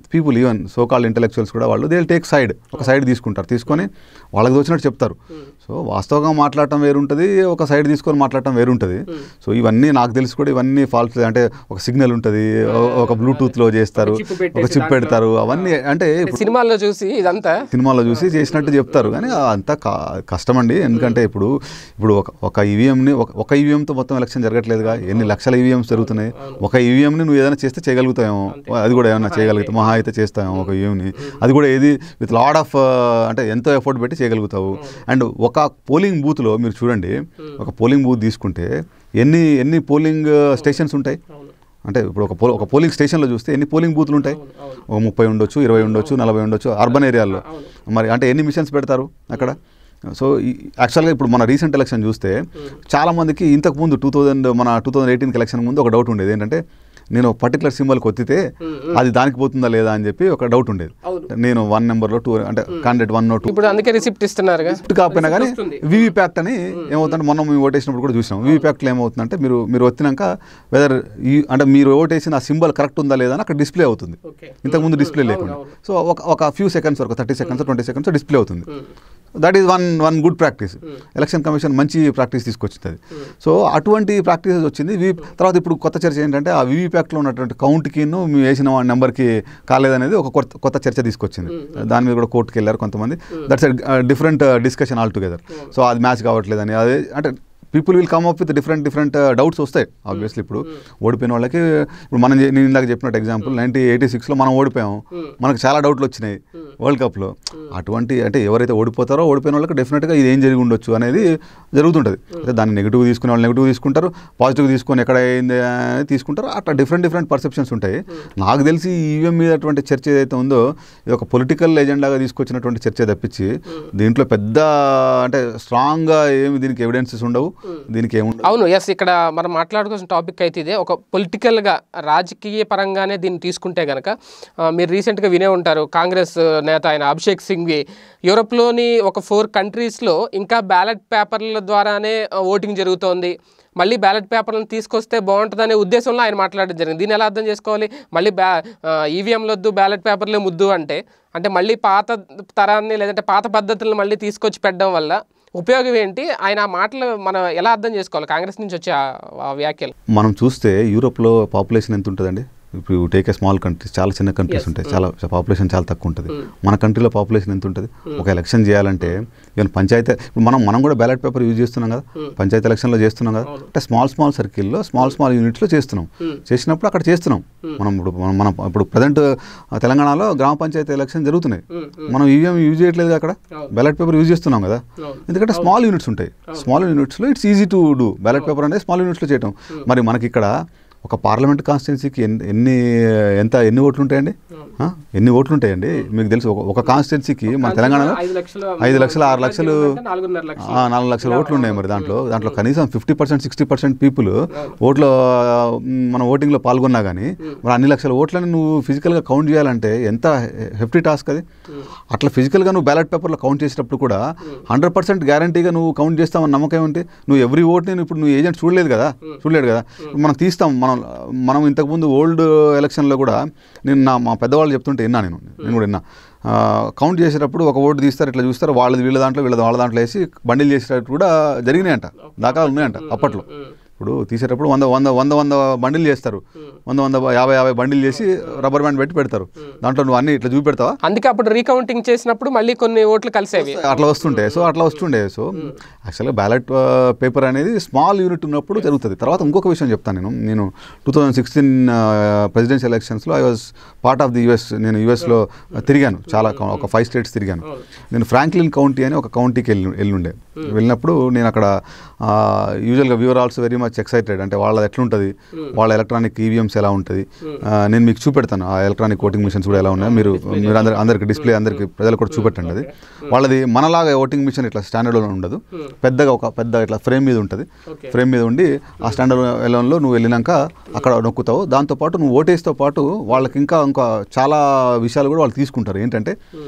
people even so called intellectuals కూడా వాళ్ళు దే టేక్ సైడ్ ఒక సైడ్ తీసుకుంటారు తీసుకొని వాళ్ళకి వచ్చినట్టు చెప్తారు సో వాస్తవంగా మాట్లాడటం వేరుంటుంది ఒక సైడ్ తీసుకొని మాట్లాడటం వేరుంటుంది సో ఇవన్నీ నాకు తెలిసి కూడా ఇవన్నీ ఫాల్స్ అంటే ఒక సిగ్నల్ ఉంటుంది ఒక బ్లూటూత్లో చేస్తారు chip ఒక పెట్టేసి చిప్ పెడతారు అవన్నీ అంటే ఇప్పుడు సినిమాల్లో చూసి ఇదంతా సినిమాలో చూసి చేసినట్టు చెప్తారు కానీ అంతా కా- కష్టం అండి ఎందుకంటే ఇప్పుడు ఇప్పుడు ఒక ఒక ఈవీఎంని ఒక ఒక ఈవీఎంతో మొత్తం ఎలక్షన్ జరగట్లేదుగా ఎన్ని లక్షల ఈవీఎంస్ జరుగుతున్నాయి ఒక ఈవీఎంని నువ్వు ఏదైనా చేస్తే చేయగలుగుతావేమో అది కూడా ఏమైనా చేయగలుగుతావు మహా అయితే చేస్తావేమో ఒక ఈవీఎంని అది కూడా ఏది విత్ లాడ్ ఆఫ్ అంటే ఎంతో ఎఫర్ట్ పెట్టి చేయగలుగుతావు అండ్ ఒక పోలింగ్ బూత్లో మీరు చూడండి ఒక పోలింగ్ బూత్ తీసుకుంటే ఎన్ని ఎన్ని పోలింగ్ స్టేషన్స్ ఉంటాయి అంటే ఇప్పుడు ఒక పో ఒక పోలింగ్ స్టేషన్లో చూస్తే ఎన్ని పోలింగ్ బూత్లు ఉంటాయి ఒక ముప్పై ఉండొచ్చు ఇరవై ఉండొచ్చు నలభై ఉండొచ్చు అర్బన్ ఏరియాల్లో మరి అంటే ఎన్ని మిషన్స్ పెడతారు అక్కడ సో ఈ- యాక్చువల్గా ఇప్పుడు మన రీసెంట్ ఎలక్షన్ చూస్తే చాలా మందికి ఇంతకు ముందు టూ థౌజండ్ మన టూ థౌజండ్ ఎయిటీన్కి ఎలక్షన్ ముందు ఒక డౌట్ ఉండేది ఏంటంటే నేను పర్టికులర్ సింబల్ కొత్తితే అది దానికి పోతుందా లేదా అని చెప్పి ఒక డౌట్ ఉండేది అవును. నేను వన్ నెంబర్లో టూ అంటే క్యాండిడేట్ వన్ టూ ఇప్పుడు అందుకే రిసిప్ట్ ఇస్తున్నారుగా లిఫ్ట్ కాకపోయినా కానీ వస్తుంది. వివి ప్యాక్ట్ అని ఏమవుతుందంటే మొన్న మేము ఓటేసినప్పుడు కూడా చూసినాం వివి ప్యాక్ట్లో ఏమవుతుందంటే మీరు మీరు వచ్చినాక వెదర్ ఈ అంటే మీరు ఓటేసిన ఆ సింబల్ కరెక్ట్ ఉందా లేదా అని అక్కడ డిస్ప్లే అవుతుంది ఓకే ఇంతకుముందు డిస్ప్లే లేకుండా సో ఒక ఒక ఫ్యూ సెకండ్స్ వరకు thirty seconds twenty seconds display అవుతుంది that is one one good practice election commission మంచి ప్రాక్టీస్ తీసుకొచ్చింది అది సో అటువంటి ప్రాక్టీసెస్ వచ్చింది వి తర్వాత ఇప్పుడు కొత్త చర్చ ఏంటంటే ఆ వివిప్యాక్లో ఉన్నటువంటి కౌంట్కి మేము వేసిన నెంబర్కి కాలేదనేది ఒక కొత్త కొత్త చర్చ తీసుకొచ్చింది దాని మీద కూడా కోర్టుకి వెళ్ళారు కొంతమంది that's different discussion altogether so అది మ్యాచ్ కావట్లేదని అదే అంటే people will come up with different different doubts వస్తాయి ఆబ్వియస్లీ ఇప్పుడు ఓడిపోయిన వాళ్ళకి ఇప్పుడు మనం చే- నేను ఇందాక చెప్పినట్టు ఎగ్జాంపుల్ నైన్టీన్ ఎయిటీ సిక్స్లో మనం ఓడిపోయాం మనకు చాలా డౌట్లు వచ్చినాయి వరల్డ్ కప్లో అటువంటి అంటే ఎవరైతే ఓడిపోతారో ఓడిపోయిన వాళ్ళకి డెఫినెట్గా ఇది ఏం జరిగి ఉండొచ్చు అనేది జరుగుతుంటుంది అయితే దాన్ని నెగిటివ్ తీసుకునే వాళ్ళు నెగిటివ్ తీసుకుంటారు పాజిటివ్ తీసుకొని ఎక్కడ అయింది అని తీసుకుంటారు అట్లా డిఫరెంట్ డిఫరెంట్ పర్సెప్షన్స్ ఉంటాయి నాకు తెలిసి ఈవీఎం మీద అటువంటి చర్చ ఏదైతే ఉందో ఇది ఒక పొలిటికల్ ఎజెండాగా తీసుకొచ్చినటువంటి చర్చ తప్పించి దీంట్లో పెద్ద అంటే స్ట్రాంగ్గా ఏమి దీనికి ఎవిడెన్సెస్ ఉండవు దీనికి ఏముండవు అవును ఎస్ ఇక్కడ మనం మాట్లాడుకోవాల్సిన టాపిక్ అయితే ఇదే ఒక పొలిటికల్గా రాజకీయ పరంగానే దీన్ని తీసుకుంటే కనుక మీరు రీసెంట్గా వినే ఉంటారు కాంగ్రెస్ నేత ఆయన అభిషేక్ సింఘ్వి యూరోప్లోని ఒక ఫోర్ కంట్రీస్లో ఇంకా బ్యాలెట్ పేపర్ల ద్వారానే ఓటింగ్ జరుగుతోంది మళ్ళీ బ్యాలెట్ పేపర్లను తీసుకొస్తే బాగుంటుందనే ఉద్దేశంలో ఆయన మాట్లాడడం జరిగింది దీన్ని ఎలా అర్థం చేసుకోవాలి మళ్ళీ బ్యా ఈవీఎంలు వద్దు బ్యాలెట్ పేపర్లే ముద్దు అంటే అంటే మళ్ళీ పాత తరాన్ని లేదంటే పాత పద్ధతులను మళ్ళీ తీసుకొచ్చి పెట్టడం వల్ల ఉపయోగం ఏంటి ఆయన ఆ మాటలు మనం ఎలా అర్థం చేసుకోవాలి కాంగ్రెస్ నుంచి వచ్చే ఆ- ఆ వ్యాఖ్యలు మనం చూస్తే యూరోప్లో పాపులేషన్ ఎంత ఉంటుందండి ఇప్పుడు టేక్ ఏ స్మాల్ కంట్రీస్ చాలా చిన్న కంట్రీస్ ఉంటాయి చాలా పాపులేషన్ చాలా తక్కువ ఉంటుంది మన కంట్రీలో పాపులేషన్ ఎంత ఉంటుంది ఒక ఎలక్షన్ చేయాలంటే ఈవెన్ పంచాయతీ ఇప్పుడు మనం మనం కూడా బ్యాలెట్ పేపర్ యూజ్ చేస్తున్నాం కదా పంచాయతీ ఎలక్షన్లో చేస్తున్నాం కదా అంటే స్మాల్ స్మాల్ సర్కిల్లో స్మాల్ స్మాల్ యూనిట్స్లో చేస్తున్నాం చేసినప్పుడు అక్కడ చేస్తున్నాం మనం ఇప్పుడు మనం మనం ఇప్పుడు ప్రజెంట్ తెలంగాణలో గ్రామ పంచాయతీ ఎలక్షన్ జరుగుతున్నాయి మనం ఈవీఎం యూజ్ చేయట్లేదు అక్కడ బ్యాలెట్ పేపర్ యూజ్ చేస్తున్నాం కదా ఎందుకంటే స్మాల్ యూనిట్స్ ఉంటాయి స్మాల్ యూనిట్స్లో it's easy to do ballot paper అనేది స్మాల్ యూనిట్స్లో చేయటం మరి మనకి ఇక్కడ ఒక పార్లమెంట్ కాన్స్టిట్యున్సీకి ఎన్ని ఎన్ని ఎంత ఎన్ని ఓట్లు ఉంటాయండి ఆ? ఎన్ని ఓట్లు ఉంటాయండి మీకు తెలుసు ఒక- ఒక కాన్స్టిట్యున్సీకి మన తెలంగాణలో ఐదు లక్షల ఐదు లక్షలు ఆరు లక్షలు నాలుగున్నర లక్షలు ఆ, నాలుగు లక్షల ఓట్లు ఉన్నాయి మరి దాంట్లో దాంట్లో కనీసం fifty percent sixty percent people ఓట్లో ఆ, మ్, మన ఓటింగ్లో పాల్గొన్నా కానీ మరి అన్ని లక్షల ఓట్లని నువ్వు ఫిజికల్గా కౌంట్ చేయాలంటే ఎంత హెఫ్టీ టాస్క్ అది అట్లా ఫిజికల్గా నువ్వు బ్యాలెట్ పేపర్లో కౌంట్ చేసేటప్పుడు కూడా హండ్రెడ్ పర్సెంట్ గ్యారంటీగా నువ్వు కౌంట్ చేస్తామని నమ్మకం ఏమిటి నువ్వు ఎవ్రీ ఓట్ని ఇప్పుడు నువ్వు ఏజెంట్ చూడలేదు కదా చూడలేదు కదా మనం తీస్తాం మనం మనం ఇంతకుముందు ఓల్డ్ ఎలక్షన్లో కూడా నేను నా మా పెద్దవాళ్ళు చెప్తుంటే విన్నా నేను నేను కూడా విన్నా ఆ, కౌంట్ చేసేటప్పుడు ఒక ఓటు తీస్తారు ఇట్లా చూస్తారు వాళ్ళది వీళ్ళ దాంట్లో వీళ్ళది వాళ్ళ దాంట్లో వేసి బండిల్ చేసేటట్టు కూడా జరిగినాయంట దాఖలాలు ఉన్నాయంట అప్పట్లో ఇప్పుడు తీసేటప్పుడు వంద వంద వంద వంద బండిల్ చేస్తారు వంద వంద యాభై యాభై బండిల్ చేసి రబ్బర్ బ్యాండ్ పెట్టి పెడతారు దాంట్లో నువ్వు అన్ని ఇట్లా చూపెడతావా అందుకే అప్పుడు రీకౌంటింగ్ చేసినప్పుడు మళ్ళీ కొన్ని ఓట్లు కలిసేవి అట్లా వస్తుండే సో అట్లా వస్తుండే సో యాక్చువల్గా బ్యాలెట్ పేపర్ అనేది స్మాల్ యూనిట్ ఉన్నప్పుడు జరుగుతుంది తర్వాత ఇంకొక విషయం చెప్తాను నేను నేను టూ థౌజండ్ సిక్స్టీన్ ప్రెసిడెన్షియల్ ఎలక్షన్స్లో I was part of the US నేను యుఎస్లో తిరిగాను చాలా కౌ- ఒక ఫైవ్ స్టేట్స్ తిరిగాను నేను ఫ్రాంక్లిన్ కౌంటీ అని ఒక కౌంటీకి వెళ్ళి వెళ్ళుండే వెళ్ళినప్పుడు నేను అక్కడ యూజువల్గా viewer also very much excited అంటే వాళ్ళది ఎట్లుంటుంది వాళ్ళ ఎలక్ట్రానిక్ ఈవీఎంస్ ఎలా ఉంటుంది ఆ, నేను మీకు చూపెడతాను ఆ ఎలక్ట్రానిక్ ఓటింగ్ మిషన్స్ కూడా ఎలా ఉన్నాయో మీరు మీరు అందరి అందరికి డిస్ప్లే అందరికి ప్రజలకు కూడా చూపెట్టండి అది వాళ్ళది మనలాగా ఓటింగ్ మిషన్ ఇట్లా స్టాండర్డ్లో ఉండదు పెద్దగా ఒక పెద్ద ఇట్లా ఫ్రేమ్ మీద ఉంటుంది Okay. ఫ్రేమ్ మీద ఉండి ఆ స్టాండర్డ్ ఎలవన్లో నువ్వు వెళ్ళినాక అక్కడ నొక్కుతావు దాంతోపాటు నువ్వు ఓటేస్తో పాటు వాళ్ళకి ఇంకా ఇంకా చాలా విషయాలు కూడా వాళ్ళు తీసుకుంటారు ఏంటంటే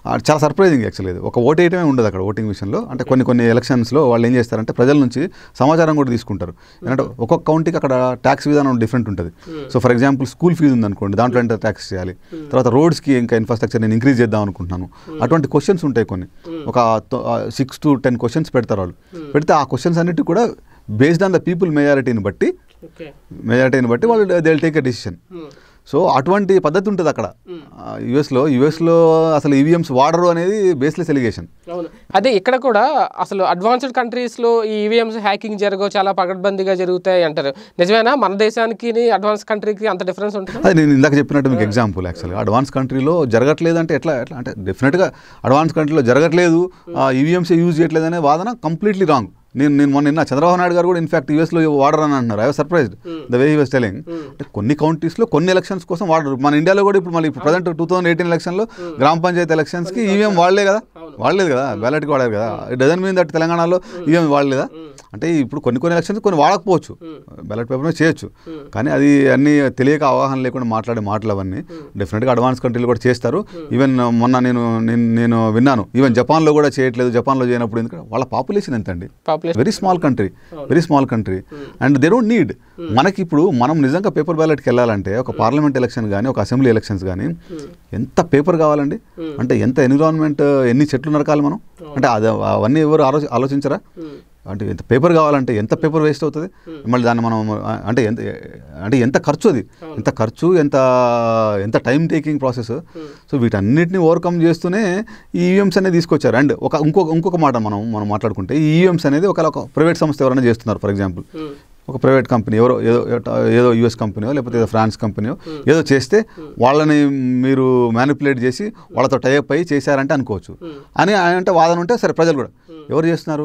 ఆ, చాలా సర్ప్రైజింగ్ యాక్చువల్లీ ఇది ఒక ఓట్ వేయటమే ఉండదు అక్కడ ఓటింగ్ విషయంలో అంటే కొన్ని కొన్ని ఎలక్షన్స్లో వాళ్ళు ఏం చేస్తారంటే ప్రజల నుంచి సమాచారం కూడా తీసుకుంటారు ఏంటంటే ఒక్కొక్క కౌంటీకి అక్కడ ట్యాక్స్ విధానం డిఫరెంట్ ఉంటుంది so for example school fees ఉందనుకోండి దాంట్లో ఎంత ట్యాక్స్ చేయాలి తర్వాత రోడ్స్కి ఇంకా ఇన్ఫ్రాస్ట్రక్చర్ నేను ఇంక్రీజ్ చేద్దాం అనుకుంటున్నాను అటువంటి క్వశ్చన్స్ ఉంటాయి కొన్ని ఒక సిక్స్ టు టెన్ క్వశ్చన్స్ పెడతారు వాళ్ళు పెడితే ఆ క్వశ్చన్స్ అన్నిటి కూడా బేస్డ్ ఆన్ ద పీపుల్ మెజారిటీని బట్టి ఓకే మెజారిటీని బట్టి వాళ్ళు they take a decision so అటువంటి పద్ధతి ఉంటుంది అక్కడ యుఎస్లో యుఎస్లో అసలు ఈవీఎంస్ వాడరు అనేది బేస్లెస్ ఎలిగేషన్ అవును అదే ఇక్కడ కూడా అసలు అడ్వాన్స్డ్ కంట్రీస్లో ఈ ఈవీఎంస్ హ్యాకింగ్ జరగవు చాలా పకడ్బందీగా జరుగుతాయి అంటారు నిజమేనా మన దేశానికి అడ్వాన్స్ కంట్రీకి అంత డిఫరెన్స్ ఉంటుంది అది నేను ఇందాక చెప్పినట్టు మీకు ఎగ్జాంపుల్ యాక్చువల్గా అడ్వాన్స్ కంట్రీలో జరగట్లేదు అంటే ఎట్లా ఎట్లా అంటే డెఫినెట్గా అడ్వాన్స్ కంట్రీలో జరగట్లేదు ఈవీఎంసీ యూజ్ చేయట్లేదు అనే వాదన కంప్లీట్లీ రాంగ్ నేను నేను మొన్న నిన్న చంద్రబాబు నాయుడు గారు కూడా ఇన్ఫాక్ట్ యూఎస్లో వాడరు అని అంటున్నారు I was surprised the way he was telling అంటే కొన్ని కౌంటీస్లో కొన్ని ఎలక్షన్స్ కోసం వాడరు మన ఇండియాలో కూడా ఇప్పుడు మళ్ళీ ఇప్పుడు ప్రజెంట్ టూ థౌసండ్ ఎయిటీన్ ఎలక్షన్లో గ్రామ పంచాయతీ ఎలక్షన్స్కి ఈవీఎం వాడలే కదా వాడలేదు కదా బ్యాలెట్కి వాడారు కదా ఇట్ డజన్ మీన్ దట్ తెలంగాణలో ఈవీఎం వాడలేదా అంటే ఇప్పుడు కొన్ని కొన్ని ఎలక్షన్స్ కొన్ని వాడకపోవచ్చు బ్యాలెట్ పేపర్ మీద చేయొచ్చు కానీ అది అన్ని తెలియక అవగాహన లేకుండా మాట్లాడే మాటలు అవన్నీ డెఫినెట్గా అడ్వాన్స్ కంట్రీలు కూడా చేస్తారు ఈవెన్ మొన్న నేను నేను నేను విన్నాను ఈవెన్ జపాన్లో కూడా చేయట్లేదు జపాన్లో చేయనప్పుడు ఎందుకంటే వాళ్ళ పాపులేషన్ ఎంత అండి population very small country very small country and they don't need మనకి ఇప్పుడు మనం నిజంగా పేపర్ బ్యాలెట్కి వెళ్ళాలంటే ఒక పార్లమెంట్ ఎలక్షన్ కానీ ఒక అసెంబ్లీ ఎలక్షన్స్ కానీ ఎంత పేపర్ కావాలండి అంటే ఎంత ఎన్విరాన్మెంట్ ఎన్ని చెట్లు నరకాలి మనం అంటే అది అవన్నీ ఎవరు ఆలో ఆలోచించరా అంటే ఎంత పేపర్ కావాలంటే ఎంత పేపర్ వేస్ట్ అవుతుంది మళ్ళీ దాన్ని మనం ఆ, అంటే ఎంత అంటే ఎంత ఖర్చు అది ఎంత ఖర్చు ఎంత ఎంత టైం టేకింగ్ ప్రాసెస్ సో వీటన్నిటిని ఓవర్కమ్ చేస్తూనే ఈ ఈవీఎంస్ అనేది తీసుకొచ్చారు అండ్ ఒక ఇంకొక ఇంకొక మాట మనం మనం మాట్లాడుకుంటే ఈ ఈవీఎంస్ అనేది ఒక ఒక ప్రైవేట్ సంస్థ ఎవరైనా చేస్తున్నారు ఫర్ ఎగ్జాంపుల్ ఒక ప్రైవేట్ కంపెనీ ఎవరో ఏదో ఏదో యూఎస్ కంపెనీయో లేకపోతే ఏదో ఫ్రాన్స్ కంపెనీయో ఏదో చేస్తే వాళ్ళని మీరు మ్యానిపులేట్ చేసి వాళ్ళతో టైప్ అయ్యి చేశారంటే అనుకోవచ్చు అని అంటే వాదన ఉంటే సరే ప్రజలు కూడా ఎవరు చేస్తున్నారు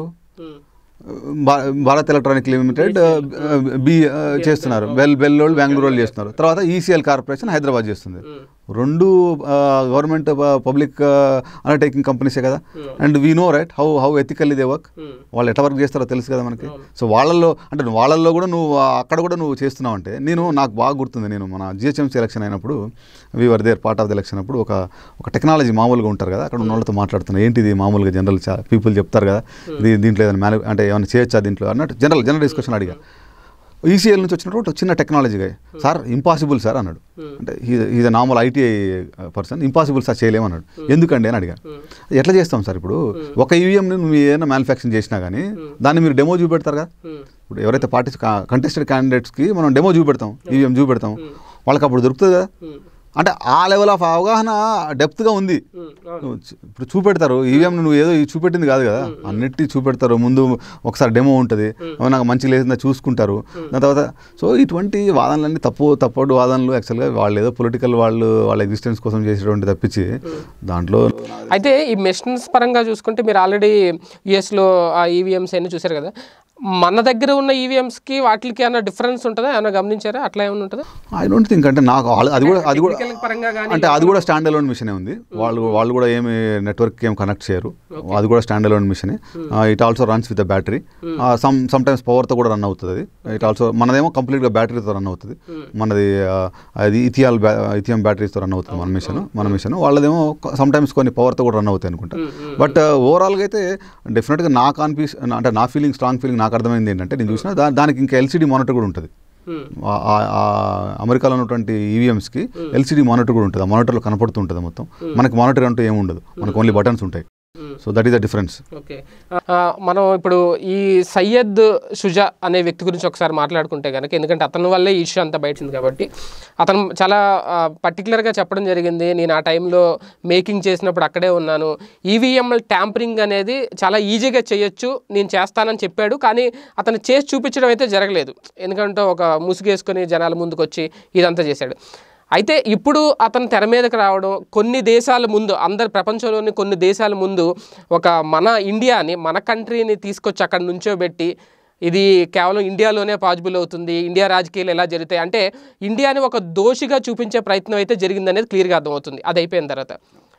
భా- భారత్ ఎలక్ట్రానిక్ లిమిటెడ్ బి చేస్తున్నారు బెల్ బెల్ వాళ్ళు బెంగళూరు వాళ్ళు చేస్తున్నారు తర్వాత ఈసీఎల్ కార్పొరేషన్ హైదరాబాద్ చేస్తుంది రెండు గవర్నమెంట్ పబ్లిక్ అండర్టేకింగ్ కంపెనీసే కదా and we know right how how ethically they work వాళ్ళు ఎట్లా వర్క్ చేస్తారో తెలుసు కదా మనకి సో వాళ్ళల్లో అంటే వాళ్ళల్లో కూడా నువ్వు ఆ, అక్కడ కూడా నువ్వు చేస్తున్నావు అంటే నేను నాకు బాగా గుర్తుంది నేను మన జిహెచ్ఎంసీ ఎలక్షన్ అయినప్పుడు we're there part of the election అప్పుడు ఒక ఒక టెక్నాలజీ మామూలుగా ఉంటారు కదా అక్కడ ఉన్న వాళ్ళతో మాట్లాడుతున్నా ఏంటిది మామూలుగా జనరల్ పీపుల్ చెప్తారు కదా ఇది దీంట్లో ఏదైనా మ్యాను అంటే ఏమైనా చేయొచ్చా దీంట్లో అన్నట్టు జనరల్ జనరల్ డిస్కషన్ అడిగా ఈసీఎల్ నుంచి వచ్చినప్పుడు ఒక చిన్న టెక్నాలజీగా సార్ ఇంపాసిబుల్ సార్ అన్నాడు అంటే is normal ITI person impossible sir చేయలేమన్నాడు ఎందుకండి అని అడిగాను ఎట్లా చేస్తాం సార్ ఇప్పుడు ఒక ఈవీఎంని నువ్వు ఏదైనా మ్యానుఫ్యాక్చరింగ్ చేసినా కానీ దాన్ని మీరు డెమో చూపెడతారు కదా ఇప్పుడు ఎవరైతే పార్టీ కంటెస్టెడ్ క్యాండిడేట్స్కి మనం డెమో చూపెడతాం ఈవీఎం చూపెడతాం వాళ్ళకి అప్పుడు దొరుకుతుంది కదా అంటే ఆ లెవెల్ ఆఫ్ అవగాహన డెప్త్గా ఉంది నువ్వు చూ- ఇప్పుడు చూపెడతారు ఈవీఎం నువ్వు ఏదో ఇది చూపెట్టింది కాదు కదా అన్నిటి చూపెడతారు ముందు ఒకసారి డెమో ఉంటుంది అవి నాకు మంచి లేకుండా చూసుకుంటారు దాని తర్వాత సో ఇటువంటి వాదనలన్నీ తప్పు తప్పుడు వాదనలు యాక్చువల్గా వాళ్ళు ఏదో పొలిటికల్ వాళ్ళు వాళ్ళ ఎగ్జిస్టెన్స్ కోసం చేసేటువంటి తప్పించి దాంట్లో అయితే ఈ మెషిన్స్ పరంగా చూసుకుంటే మీరు ఆల్రెడీ యుఎస్లో ఆ ఈవీఎంస్ అన్ని చూశారు కదా మన దగ్గర ఉన్న ఈవీఎంస్కి వాటికి ఏమైనా డిఫరెన్స్ ఉంటుందా ఏమైనా గమనించారా అట్లా ఏమైనా ఉంటుందా ఐ డోంట్ థింక్ అంటే నాకు వాళ్ళ- అది కూడా అది కూడా Technical పరంగా కానీ అంటే అది కూడా స్టాండ్ అలోన్ మిషనే ఉంది వాళ్ళు వాళ్ళు కూడా ఏమి నెట్వర్క్ ఏం కనెక్ట్ చేయరు అది కూడా స్టాండ్ అలోన్ మిషనే it also runs with battery some some times పవర్తో కూడా రన్ అవుతుంది అది ఇట్ ఆల్సో మనదేమో కంప్లీట్గా బ్యాటరీతో రన్ అవుతుంది మనది ఆ, అది ఇథియాల్ ఇథియం బ్యాటరీస్తో రన్ అవుతుంది మన మిషన్ మన మిషన్ వాళ్ళదేమో సమ్ టైమ్స్ కొన్ని పవర్తో కూడా రన్ అవుతాయి అనుకుంటా బట్ ఓవరాల్గా అయితే డెఫినెట్గా నా కాన్ఫీస్ అంటే నా ఫీలింగ్ స్ట్రాంగ్ ఫీలింగ్ నాకు అర్థమైంది ఏంటంటే నేను చూసిన దా- దానికి ఇంకా ఎల్సిడి మానిటర్ కూడా ఉంటుంది ఆ- ఆ- ఆ అమెరికాలో ఉన్నటువంటి ఈవీఎంస్కి ఎల్సిడి మానిటర్ కూడా ఉంటుంది ఆ మానిటర్లో కనపడుతుంటుంది మొత్తం మనకి మానిటర్ అంటూ ఏమి ఉండదు మనకు ఓన్లీ బటన్స్ ఉంటాయి so that is the difference okay ఆ, మనం ఇప్పుడు ఈ సయ్యద్ షుజా అనే వ్యక్తి గురించి ఒకసారి మాట్లాడుకుంటే కనుక ఎందుకంటే అతని వల్లే ఈ ఇష్యూ అంతా బయటింది కాబట్టి అతను చాలా పర్టికులర్గా చెప్పడం జరిగింది నేను ఆ టైంలో మేకింగ్ చేసినప్పుడు అక్కడే ఉన్నాను ఈవీఎం ట్యాంపరింగ్ అనేది చాలా ఈజీగా చేయొచ్చు నేను చేస్తానని చెప్పాడు కానీ అతను చేసి చూపించడం అయితే జరగలేదు ఎందుకంటే ఒక ముసుగేసుకొని జనాల ముందుకు వచ్చి ఇదంతా చేశాడు అయితే ఇప్పుడు అతను తెర మీదకి రావడం కొన్ని దేశాల ముందు అందరి ప్రపంచంలోని కొన్ని దేశాల ముందు ఒక మన ఇండియాని మన కంట్రీని తీసుకొచ్చి అక్కడ నుంచోబెట్టి ఇది కేవలం ఇండియాలోనే పాసిబుల్ అవుతుంది ఇండియా రాజకీయాలు ఎలా జరుగుతాయి అంటే ఇండియాని ఒక దోషిగా చూపించే ప్రయత్నం అయితే జరిగిందనేది క్లియర్గా అర్థమవుతుంది అది అయిపోయిన తర్వాత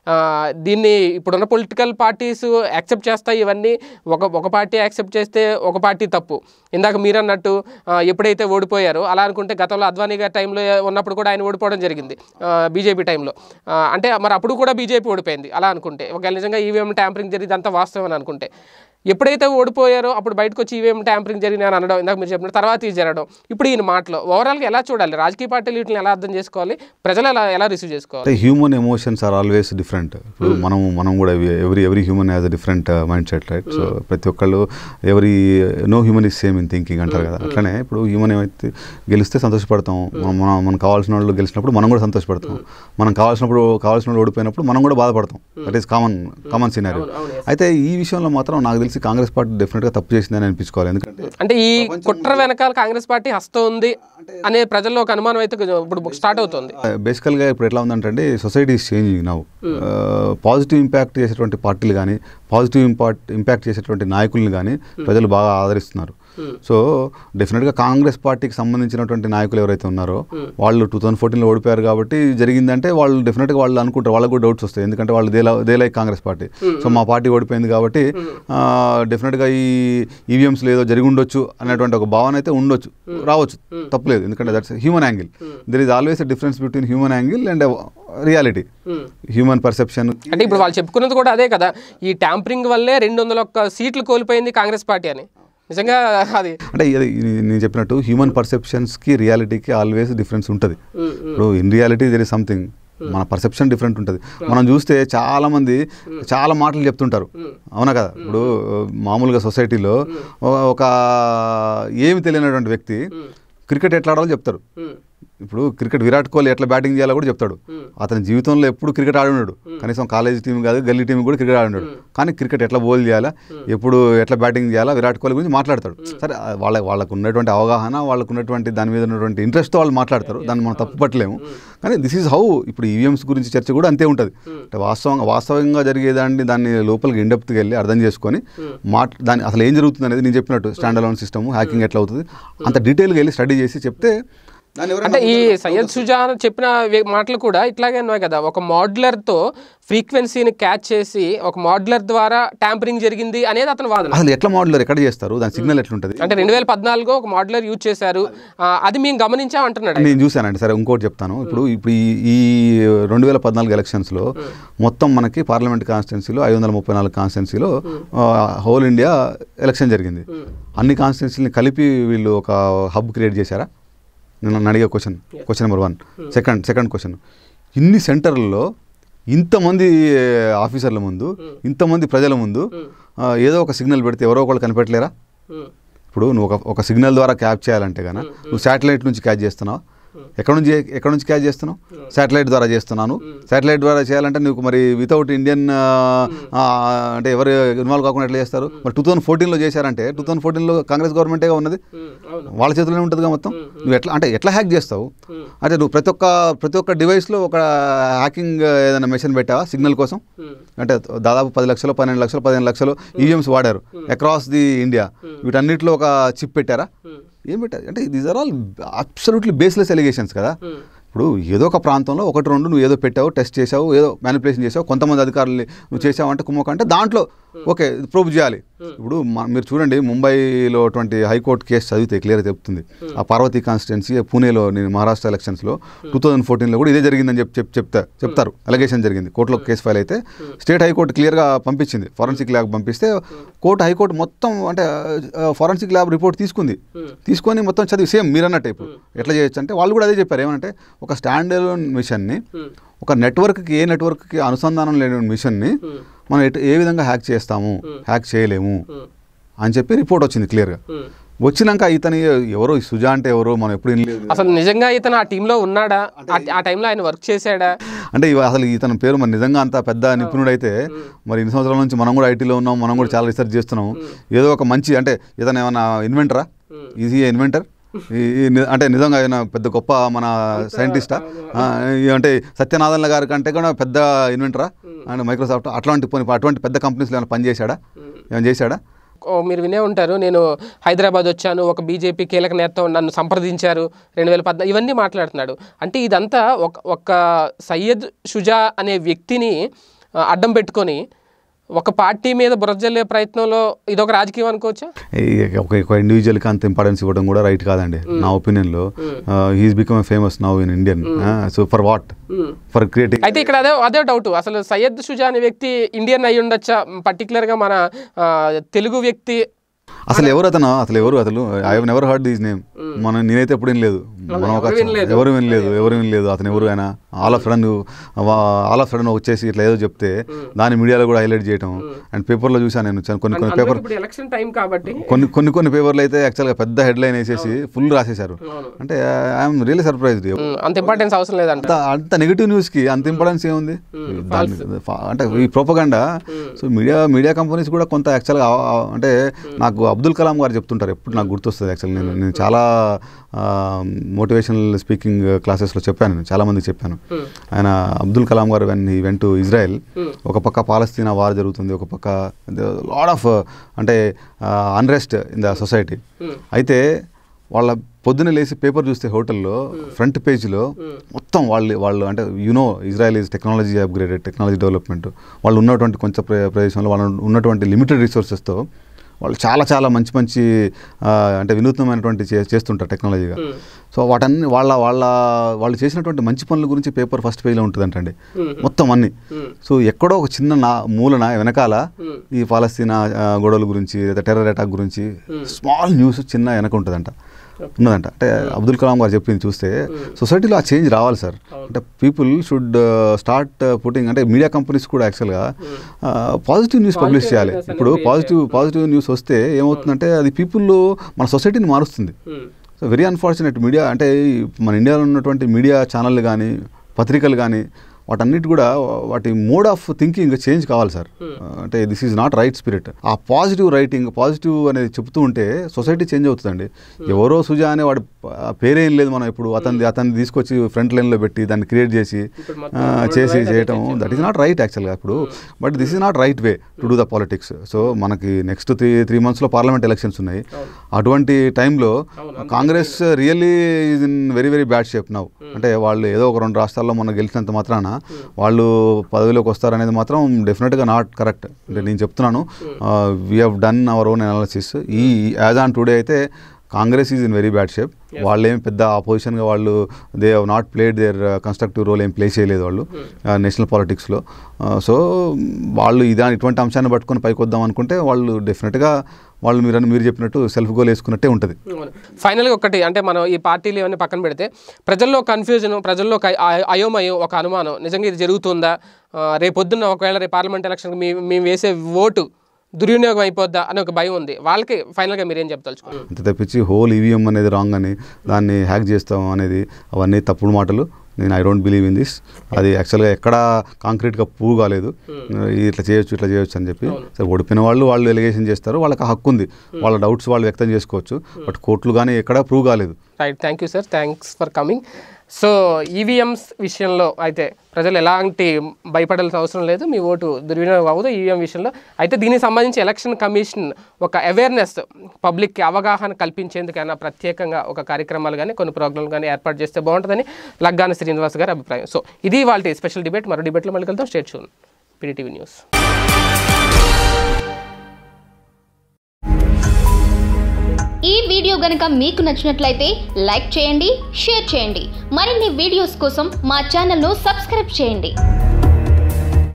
ఆ, దీన్ని ఇప్పుడున్న పొలిటికల్ పార్టీస్ యాక్సెప్ట్ చేస్తాయి ఇవన్నీ ఒక ఒక పార్టీ యాక్సెప్ట్ చేస్తే ఒక పార్టీ తప్పు ఇందాక మీరు అన్నట్టు ఆ, ఎప్పుడైతే ఓడిపోయారో అలా అనుకుంటే గతంలో అద్వానీ గారి టైంలో ఉన్నప్పుడు కూడా ఆయన ఓడిపోవడం జరిగింది బీజేపీ టైంలో ఆ, అంటే మరి అప్పుడు కూడా బీజేపీ ఓడిపోయింది అలా అనుకుంటే ఒకవేళ నిజంగా ఈవీఎం ట్యాంపరింగ్ జరిగింది అంతా వాస్తవం అని అనుకుంటే ఎప్పుడైతే ఓడిపోయారో అప్పుడు బయటకు వచ్చి ఈవీఎం ట్యాంపరింగ్ జరిగింది అని అనడం ఇందాక మీరు చెప్పిన తర్వాత ఇది జరగడం ఇప్పుడు ఈయన మాటలో ఓవరాల్గా ఎలా చూడాలి రాజకీయ పార్టీలు వీటిని ఎలా అర్థం చేసుకోవాలి ప్రజలు ఎలా ఎలా రిసీవ్ చేసుకోవాలి అంటే human emotions are always different ఇప్పుడు మనం మనం కూడా every every human has a different mindset right so ప్రతి ఒక్కళ్ళు every no human is same in thinking అంటారు కదా అట్లనే ఇప్పుడు హ్యూమన్ ఏమైతే గెలిస్తే సంతోషపడతాం మనం మనం మనకు కావాల్సిన వాళ్ళు గెలిచినప్పుడు మనం కూడా సంతోషపడతాం మనం కావాల్సినప్పుడు కావాల్సిన వాళ్ళు ఓడిపోయినప్పుడు మనం కూడా బాధపడతాం that is common common scenario అయితే ఈ విషయంలో మాత్రం నాకు తెలిసి కాంగ్రెస్ పార్టీ డెఫినెట్గా తప్పు చేసిందని అనిపించుకోవాలి ఎందుకంటే అంటే ఈ కుట్ర వెనకాల కాంగ్రెస్ పార్టీ హస్తం ఉంది అనే ప్రజల్లో ఒక అనుమానం అయితే ఇప్పుడు స్టార్ట్ అవుతుంది బేసికల్గా ఇప్పుడు ఎట్లా ఉందంటే అండి society is changing now positive impact చేసేటువంటి పార్టీలు కానీ పాజిటివ్ ఇంపాక్ట్ ఇంపాక్ట్ చేసేటువంటి నాయకుల్ని కానీ ప్రజలు బాగా ఆదరిస్తున్నారు సో డెఫినెట్గా కాంగ్రెస్ పార్టీకి సంబంధించినటువంటి నాయకులు ఎవరైతే ఉన్నారో వాళ్ళు టూ థౌసండ్ ఫోర్టీన్లో ఓడిపోయారు కాబట్టి జరిగిందంటే వాళ్ళు డెఫినెట్గా వాళ్ళు అనుకుంటారు వాళ్ళకు కూడా డౌట్స్ వస్తాయి ఎందుకంటే వాళ్ళు they they like Congress party so మా పార్టీ ఓడిపోయింది కాబట్టి డెఫినెట్గా ఈ ఈవీఎంస్లో ఏదో జరిగి ఉండొచ్చు అనేటువంటి ఒక భావన అయితే ఉండొచ్చు రావచ్చు తప్పులేదు ఎందుకంటే that's human angle there is always a difference between human angle and reality human perception అంటే ఇప్పుడు వాళ్ళు చెప్పుకున్నది కూడా అదే కదా ఈ ట్యాంపరింగ్ వల్లే రెండు వందల ఒక్క సీట్లు కోల్పోయింది కాంగ్రెస్ పార్టీ అని నిజంగా అది అంటే ఇది ఇది నేను చెప్పినట్టు హ్యూమన్ పర్సెప్షన్స్కి రియాలిటీకి ఆల్వేస్ డిఫరెన్స్ ఉంటుంది ఇప్పుడు in reality there is something మన పర్సెప్షన్ డిఫరెంట్ ఉంటుంది మనం చూస్తే చాలా మంది చాలా మాటలు చెప్తుంటారు అవునా కదా ఇప్పుడు మామూలుగా సొసైటీలో ఒక ఏమి తెలియనటువంటి వ్యక్తి క్రికెట్ ఎట్లా ఆడాలో చెప్తారు ఇప్పుడు క్రికెట్ విరాట్ కోహ్లీ ఎట్లా బ్యాటింగ్ చేయాలో కూడా చెప్తాడు అతని జీవితంలో ఎప్పుడు క్రికెట్ ఆడి ఉన్నాడు కనీసం కాలేజ్ టీం కాదు గల్లీ టీం కూడా క్రికెట్ ఆడి ఉన్నాడు కానీ క్రికెట్ ఎట్లా బౌల్ చేయాలా ఎప్పుడు ఎట్లా బ్యాటింగ్ చేయాలా విరాట్ కోహ్లీ గురించి మాట్లాడతాడు సరే ఆ వాళ్ళ వాళ్ళకు ఉన్నటువంటి అవగాహన వాళ్ళకు ఉన్నటువంటి దాని మీద ఉన్నటువంటి ఇంట్రెస్ట్తో వాళ్ళు మాట్లాడతారు దాన్ని మనం తప్పు పట్టలేము కానీ దిస్ ఈజ్ హౌ ఇప్పుడు ఈవీఎంస్ గురించి చర్చ కూడా అంతే ఉంటుంది అంటే వాస్తవంగా వాస్తవంగా జరిగేదాన్ని దాన్ని లోపలికి ఇండెప్త్కి వెళ్ళి అర్థం చేసుకొని మాట్ దాని అసలు ఏం జరుగుతుంది అనేది నేను చెప్పినట్టు స్టాండ్ అలోన్ సిస్టమ్ హ్యాకింగ్ ఎట్లా అవుతుంది అంత డీటెయిల్గా వెళ్ళి స్టడీ చేసి చెప్తే అంటే ఈ సయ్యద్ సుజాన్ చెప్పిన వే- మాటలు కూడా ఇట్లాగే ఉన్నాయి కదా ఒక మాడ్యులర్తో ఫ్రీక్వెన్సీని క్యాచ్ చేసి ఒక మాడ్యులర్ ద్వారా ట్యాంపరింగ్ జరిగింది అనేది అతని వాదన అసలు ఎట్లా మోడలర్ ఎక్కడ చేస్తారు దాని సిగ్నల్ ఎట్లుంటుంది అంటే రెండు వేల పద్నాలుగులో ఒక మాడ్యులర్ యూజ్ చేశారు ఆ, అది మేము గమనించాం అంటున్నాడు నేను చూశానండి సరే ఇంకోటి చెప్తాను ఇప్పుడు ఇప్పుడు ఈ ఈ రెండు వేల పద్నాలుగు ఎలక్షన్స్లో మొత్తం మనకి పార్లమెంట్ కాన్స్టిట్యున్సీలో ఐదు వందల ముప్పై నాలుగు కాన్స్టిట్యున్సీలో హోల్ ఇండియా ఎలక్షన్ జరిగింది అన్ని కాన్స్టిట్యున్సీని కలిపి వీళ్ళు ఒక హబ్ క్రియేట్ చేశారా నేను నన్ను అడిగే question question number one second second question ఇన్ని సెంటర్లలో ఇంతమంది ఆఫీసర్ల ముందు ఇంతమంది ప్రజల ముందు ఆ, ఏదో ఒక సిగ్నల్ పెడితే ఎవరో ఒకళ్ళు కనిపెట్టలేరా ఉమ్, ఇప్పుడు నువ్వు ఒక ఒక సిగ్నల్ ద్వారా క్యాచ్ చేయాలంటే కనుక నువ్వు శాటిలైట్ నుంచి క్యాచ్ చేస్తున్నావు ఎక్కడ నుంచి ఎక్కడ నుంచి క్యాచ్ చేస్తున్నావు శాటిలైట్ ద్వారా చేస్తున్నాను శాటిలైట్ ద్వారా చేయాలంటే నీకు మరి వితౌట్ ఇండియన్ అంటే ఎవరు ఇన్వాల్వ్ కాకుండా ఎట్లా చేస్తారు మరి టూ థౌసండ్ ఫోర్టీన్లో చేశారంటే టూ థౌసండ్ ఫోర్టీన్లో కాంగ్రెస్ గవర్నమెంటే ఉన్నది ఉమ్, అవును వాళ్ళ చేతిలోనే ఉంటుందిగా మొత్తం నువ్వు ఎట్లా అంటే ఎట్లా హ్యాక్ చేస్తావు అంటే నువ్వు ప్రతి ఒక్క ప్రతి ఒక్క డివైస్లో ఒక హ్యాకింగ్ ఏదైనా మెషిన్ పెట్టావా సిగ్నల్ కోసం ఉమ్, అంటే దాదాపు పది లక్షలు పన్నెండు లక్షలు పదిహేను లక్షలు ఈవీఎంస్ వాడారు అక్రాస్ ది ఇండియా వీటన్నిటిలో ఒక చిప్ పెట్టారా ఉమ్, ఏం పెట్టారు అంటే these are all absolutely baseless allegations కదా ఉమ్, ఇప్పుడు ఏదో ఒక ప్రాంతంలో ఒకటి రెండు నువ్వు ఏదో పెట్టావు టెస్ట్ చేసావు ఏదో మ్యానిపులేషన్ చేసావు కొంతమంది అధికారులు నువ్వు చేసావు అంటే కుమ్మక అంటే దాంట్లో ఓకే ప్రూవ్ చేయాలి ఇప్పుడు మ- మీరు చూడండి ముంబైలో అటువంటి హైకోర్టు కేసు చదివితే క్లియర్ చెప్తుంది ఆ పార్వతీ కాన్స్టిట్యున్సీ పూణేలో నేను మహారాష్ట్ర ఎలక్షన్స్లో టూ థౌసండ్ ఫోర్టీన్లో కూడా ఇదే జరిగిందని చెప్పి చెప్ చెప్తా చెప్తారు అలిగేషన్ జరిగింది కోర్టులో కేసు ఫైల్ అయితే స్టేట్ హైకోర్టు క్లియర్గా పంపించింది ఫారెన్సిక్ ల్యాబ్ పంపిస్తే కోర్టు హైకోర్టు మొత్తం అంటే ఫారెన్సిక్ ల్యాబ్ రిపోర్ట్ తీసుకుంది తీసుకొని మొత్తం చదివి సేమ్ మీరు అన్నట్టే ఇప్పుడు ఎట్లా చేయొచ్చు అంటే వాళ్ళు కూడా అదే చెప్పారు ఏమంటే ఒక స్టాండ్ అలోన్ మిషన్ని ఉమ్, ఒక నెట్వర్క్కి ఏ నెట్వర్క్కి అనుసంధానం లేని మిషన్ని ఉమ్, మనం ఎటు ఏ విధంగా హ్యాక్ చేస్తాము హ్యాక్ చేయలేము ఉమ్, అని చెప్పి రిపోర్ట్ వచ్చింది క్లియర్గా ఉమ్. వచ్చినాక ఇతని ఎవరో ఈ సుజా అంటే ఎవరో మనం ఎప్పుడు వినలేదు అసలు నిజంగా ఇతను ఆ టీంలో ఉన్నాడా ఆ- ఆ టైంలో ఆయన వర్క్ చేశాడా అంటే ఇవ- అసలు ఇతని పేరు మరి నిజంగా అంత పెద్ద నిపుణుడైతే మరి ఇన్ని సంవత్సరాల నుంచి మనం కూడా ఐటీలో ఉన్నాం మనం కూడా చాలా రీసెర్చ్ చేస్తున్నాం ఏదో ఒక మంచి అంటే ఇతను ఏమైనా ఇన్వెంటరా ఈజీ ఇన్వెంటర్ అంటే నిజంగా ఆయన పెద్ద గొప్ప మన సైంటిస్టా ఆ, ఈ అంటే సత్యనారాయణ గారి కంటే కూడా పెద్ద ఇన్వెంటరా అండ్ మైక్రోసాఫ్ట్ అట్లాంటి పోనీ అటువంటి పెద్ద కంపెనీస్లో ఏమైనా పని చేశాడా ఏమైనా చేశాడా ఓ, మీరు వినే ఉంటారు నేను హైదరాబాద్ వచ్చాను ఒక బీజేపీ కీలక నేత నన్ను సంప్రదించారు రెండు వేల పద్నా ఇవన్నీ మాట్లాడుతున్నాడు అంటే ఇదంతా ఒక ఒక సయ్యద్ షుజా అనే వ్యక్తిని ఆ, అడ్డం పెట్టుకొని ఒక పార్టీ మీద బురద జల్లే ప్రయత్నంలో ఇదొక రాజకీయం అనుకోవచ్చా ఈ- ఒక ఒక ఇండివిజువల్కి అంత ఇంపార్టెన్స్ ఇవ్వడం కూడా రైట్ కాదండి నా ఒపీనియన్లో he's become famous now in Indian so for what for creating అయితే ఇక్కడ అదే అదే డౌట్ అసలు సయ్యద్ షుజా అనే వ్యక్తి ఇండియన్ అయి ఉండొచ్చా పర్టికులర్గా మన ఆ, తెలుగు వ్యక్తి అసలు ఎవరు అతను అసలు ఎవరు అసలు I have never heard these name మనం నేనైతే ఎప్పుడు వినలేదు మనం ఒక ఎవరు వినలేదు ఎవరు వినలేదు అతను ఎవరు ఆయన all of sudden all of sudden వచ్చేసి ఇట్లా ఏదో చెప్తే దాని మీడియాలో కూడా హైలైట్ చేయటం అండ్ పేపర్లో చూసాను నేను చాలా కొన్ని కొన్ని పేపర్ ఇప్పుడు ఎలక్షన్ టైం కాబట్టి కొన్ని కొన్ని కొన్ని పేపర్లు అయితే యాక్చువల్గా పెద్ద హెడ్ లైన్ వేసేసి ఫుల్ రాసేశారు అంటే ఐఎమ్ రియల్లీ సర్ప్రైజ్డ్ ఉమ్, అంత ఇంపార్టెన్స్ అవసరం లేదంట అంత అంత నెగిటివ్ న్యూస్ కి అంత ఇంపార్టెన్స్ ఏముంది దాని- ఫా- అంటే ఈ propaganda so media media companies కూడా కొంత యాక్చువల్గా ఆ- ఆ- అంటే నాకు అబ్దుల్ కలాం గారు చెప్తుంటారు ఎప్పుడు నాకు గుర్తొస్తుంది యాక్చువల్ నేను నేను చాలా మోటివేషనల్ స్పీకింగ్ క్లాసెస్లో చెప్పాను నేను చాలా మందికి చెప్పాను ఆయన అబ్దుల్ కలాం గారు వెన్ ఈ వెంట్ టు ఇజ్రాయెల్ ఒక పక్క పాలస్తీనా వార్ జరుగుతుంది ఒక పక్క లాడ్ ఆఫ్ అంటే అన్రెస్ట్ ఇన్ ద సొసైటీ అయితే వాళ్ళ పొద్దున్న లేచి పేపర్ చూస్తే హోటల్లో ఫ్రంట్ పేజ్లో మొత్తం వాళ్ళు వాళ్ళు అంటే you know Israel is technology upgraded technology development వాళ్ళు ఉన్నటువంటి కొంచెం ప్ర- ప్రదేశంలో వాళ్ళు ఉన్నటువంటి లిమిటెడ్ రిసోర్సెస్తో వాళ్ళు చాలా చాలా మంచి మంచి ఆ, అంటే వినూత్నమైనటువంటి చే- చేస్తుంటారు టెక్నాలజీగా సో వాటన్ని వాళ్ళ వాళ్ళ వాళ్ళు చేసినటువంటి మంచి పనుల గురించి పేపర్ ఫస్ట్ పేజ్లో ఉంటుందంటండి మొత్తం అన్ని సో ఎక్కడో ఒక చిన్న నా మూలన వెనకాల ఈ పాలస్తీనా ఆ, గొడవల గురించి లేదా టెర్రర్ అటాక్ గురించి స్మాల్ న్యూస్ చిన్న వెనక ఉంటుందంట ఉన్నదంట అంటే అబ్దుల్ కలాం గారు చెప్పింది చూస్తే సొసైటీలో ఆ చేంజ్ రావాలి సార్ అంటే పీపుల్ షుడ్ స్టార్ట్ పుట్టింగ్ అంటే మీడియా కంపెనీస్ కూడా యాక్చువల్గా పాజిటివ్ న్యూస్ పబ్లిష్ చేయాలి ఇప్పుడు పాజిటివ్ పాజిటివ్ న్యూస్ వస్తే ఏమవుతుందంటే అది పీపుల్ మన సొసైటీని మారుస్తుంది సో వెరీ అన్ఫార్చునేట్ మీడియా అంటే ఈ మన ఇండియాలో ఉన్నటువంటి మీడియా ఛానళ్ళు కానీ పత్రికలు కానీ వాటన్నిటి కూడా వాటి మోడ్ ఆఫ్ థింకింగ్ చేంజ్ కావాలి సార్ అంటే this is not right spirit ఆ పాజిటివ్ రైటింగ్ పాజిటివ్ అనేది చెప్తూ ఉంటే సొసైటీ చేంజ్ అవుతుందండి ఎవరో సుజా అనే వాడి ప- పేరేం లేదు మనం ఇప్పుడు అతన్ని అతన్ని తీసుకొచ్చి ఫ్రంట్ లైన్లో పెట్టి దాన్ని క్రియేట్ చేసి ఆ, చేసి చేయటం దట్ ఈస్ నాట్ రైట్ యాక్చువల్గా ఇప్పుడు but this is not right way to do the politics so మనకి నెక్స్ట్ త్రీ త్రీ మంత్స్లో పార్లమెంట్ ఎలక్షన్స్ ఉన్నాయి అటువంటి టైంలో Congress really is in very very bad shape now అంటే వాళ్ళు ఏదో ఒక రెండు రాష్ట్రాల్లో మొన్న గెలిచినంత మాత్రాన వాళ్ళు పదవిలోకి వస్తారనేది మాత్రం డెఫినెట్గా నాట్ కరెక్ట్ అంటే నేను చెప్తున్నాను we have done our own analysis ఈ యాజ్ ఆన్ టుడే అయితే Congress is in very bad shape వాళ్ళు ఏం పెద్ద ఆపోజిషన్గా వాళ్ళు they have not played their constructive role ఏం ప్లే చేయలేదు వాళ్ళు నేషనల్ పాలిటిక్స్లో సో వాళ్ళు ఇదా ఇటువంటి అంశాన్ని పట్టుకొని పైకి వద్దాం అనుకుంటే వాళ్ళు డెఫినెట్గా వాళ్ళు మీరు మీరు చెప్పినట్టు సెల్ఫ్ గోల్ వేసుకున్నట్టే ఉంటుంది ఫైనల్గా ఒకటి అంటే మనం ఈ పార్టీలు ఇవన్నీ పక్కన పెడితే ప్రజల్లో కన్ఫ్యూజన్ ప్రజల్లో ఒక అయ- అయోమయం ఒక అనుమానం నిజంగా ఇది జరుగుతుందా ఆ, రేపొద్దున్న ఒకవేళ రేపు పార్లమెంట్ ఎలక్షన్కి మీ మేము వేసే ఓటు దుర్వినియోగం అయిపోద్దా అని ఒక భయం ఉంది వాళ్ళకి ఫైనల్గా మీరేం చెప్తలుచుకోండి అంత తప్పించి హోల్ ఈవీఎం అనేది రాంగ్ అని దాన్ని హ్యాక్ చేస్తాం అనేది అవన్నీ తప్పుడు మాటలు నేను I don't believe in this అది యాక్చువల్గా ఎక్కడా కాంక్రీట్గా ప్రూవ్ కాలేదు ఇట్లా చేయొచ్చు ఇట్లా చేయొచ్చు అని చెప్పి సరే ఓడిపోయిన వాళ్ళు వాళ్ళు ఎలిగేషన్ చేస్తారు వాళ్ళకి ఆ హక్కు ఉంది వాళ్ళ డౌట్స్ వాళ్ళు వ్యక్తం చేసుకోవచ్చు బట్ కోర్టులు కానీ ఎక్కడా ప్రూవ్ కాలేదు right thank you sir thanks for coming so EVMs విషయంలో అయితే ప్రజలు ఎలాంటి భయపడాల్సిన అవసరం లేదు మీ ఓటు దుర్వినియోగం అవ్వదు ఈవీఎం విషయంలో అయితే దీనికి సంబంధించి ఎలక్షన్ కమిషన్ ఒక అవేర్నెస్ పబ్లిక్కి అవగాహన కల్పించేందుకైనా ప్రత్యేకంగా ఒక కార్యక్రమాలు కానీ కొన్ని ప్రోగ్రాంలు కానీ ఏర్పాటు చేస్తే బాగుంటుందని లగ్గాన శ్రీనివాస్ గారి అభిప్రాయం సో ఇది వాళ్ళ స్పెషల్ డిబేట్ మరో డిబేట్లో మళ్ళీ వెళ్తాం స్టేట్ చూన్ పీడిటీవీ న్యూస్ ఈ వీడియో గనుక మీకు నచ్చినట్లయితే లైక్ చేయండి షేర్ చేయండి మరిన్ని వీడియోస్ కోసం మా ఛానల్ను సబ్స్క్రైబ్ చేయండి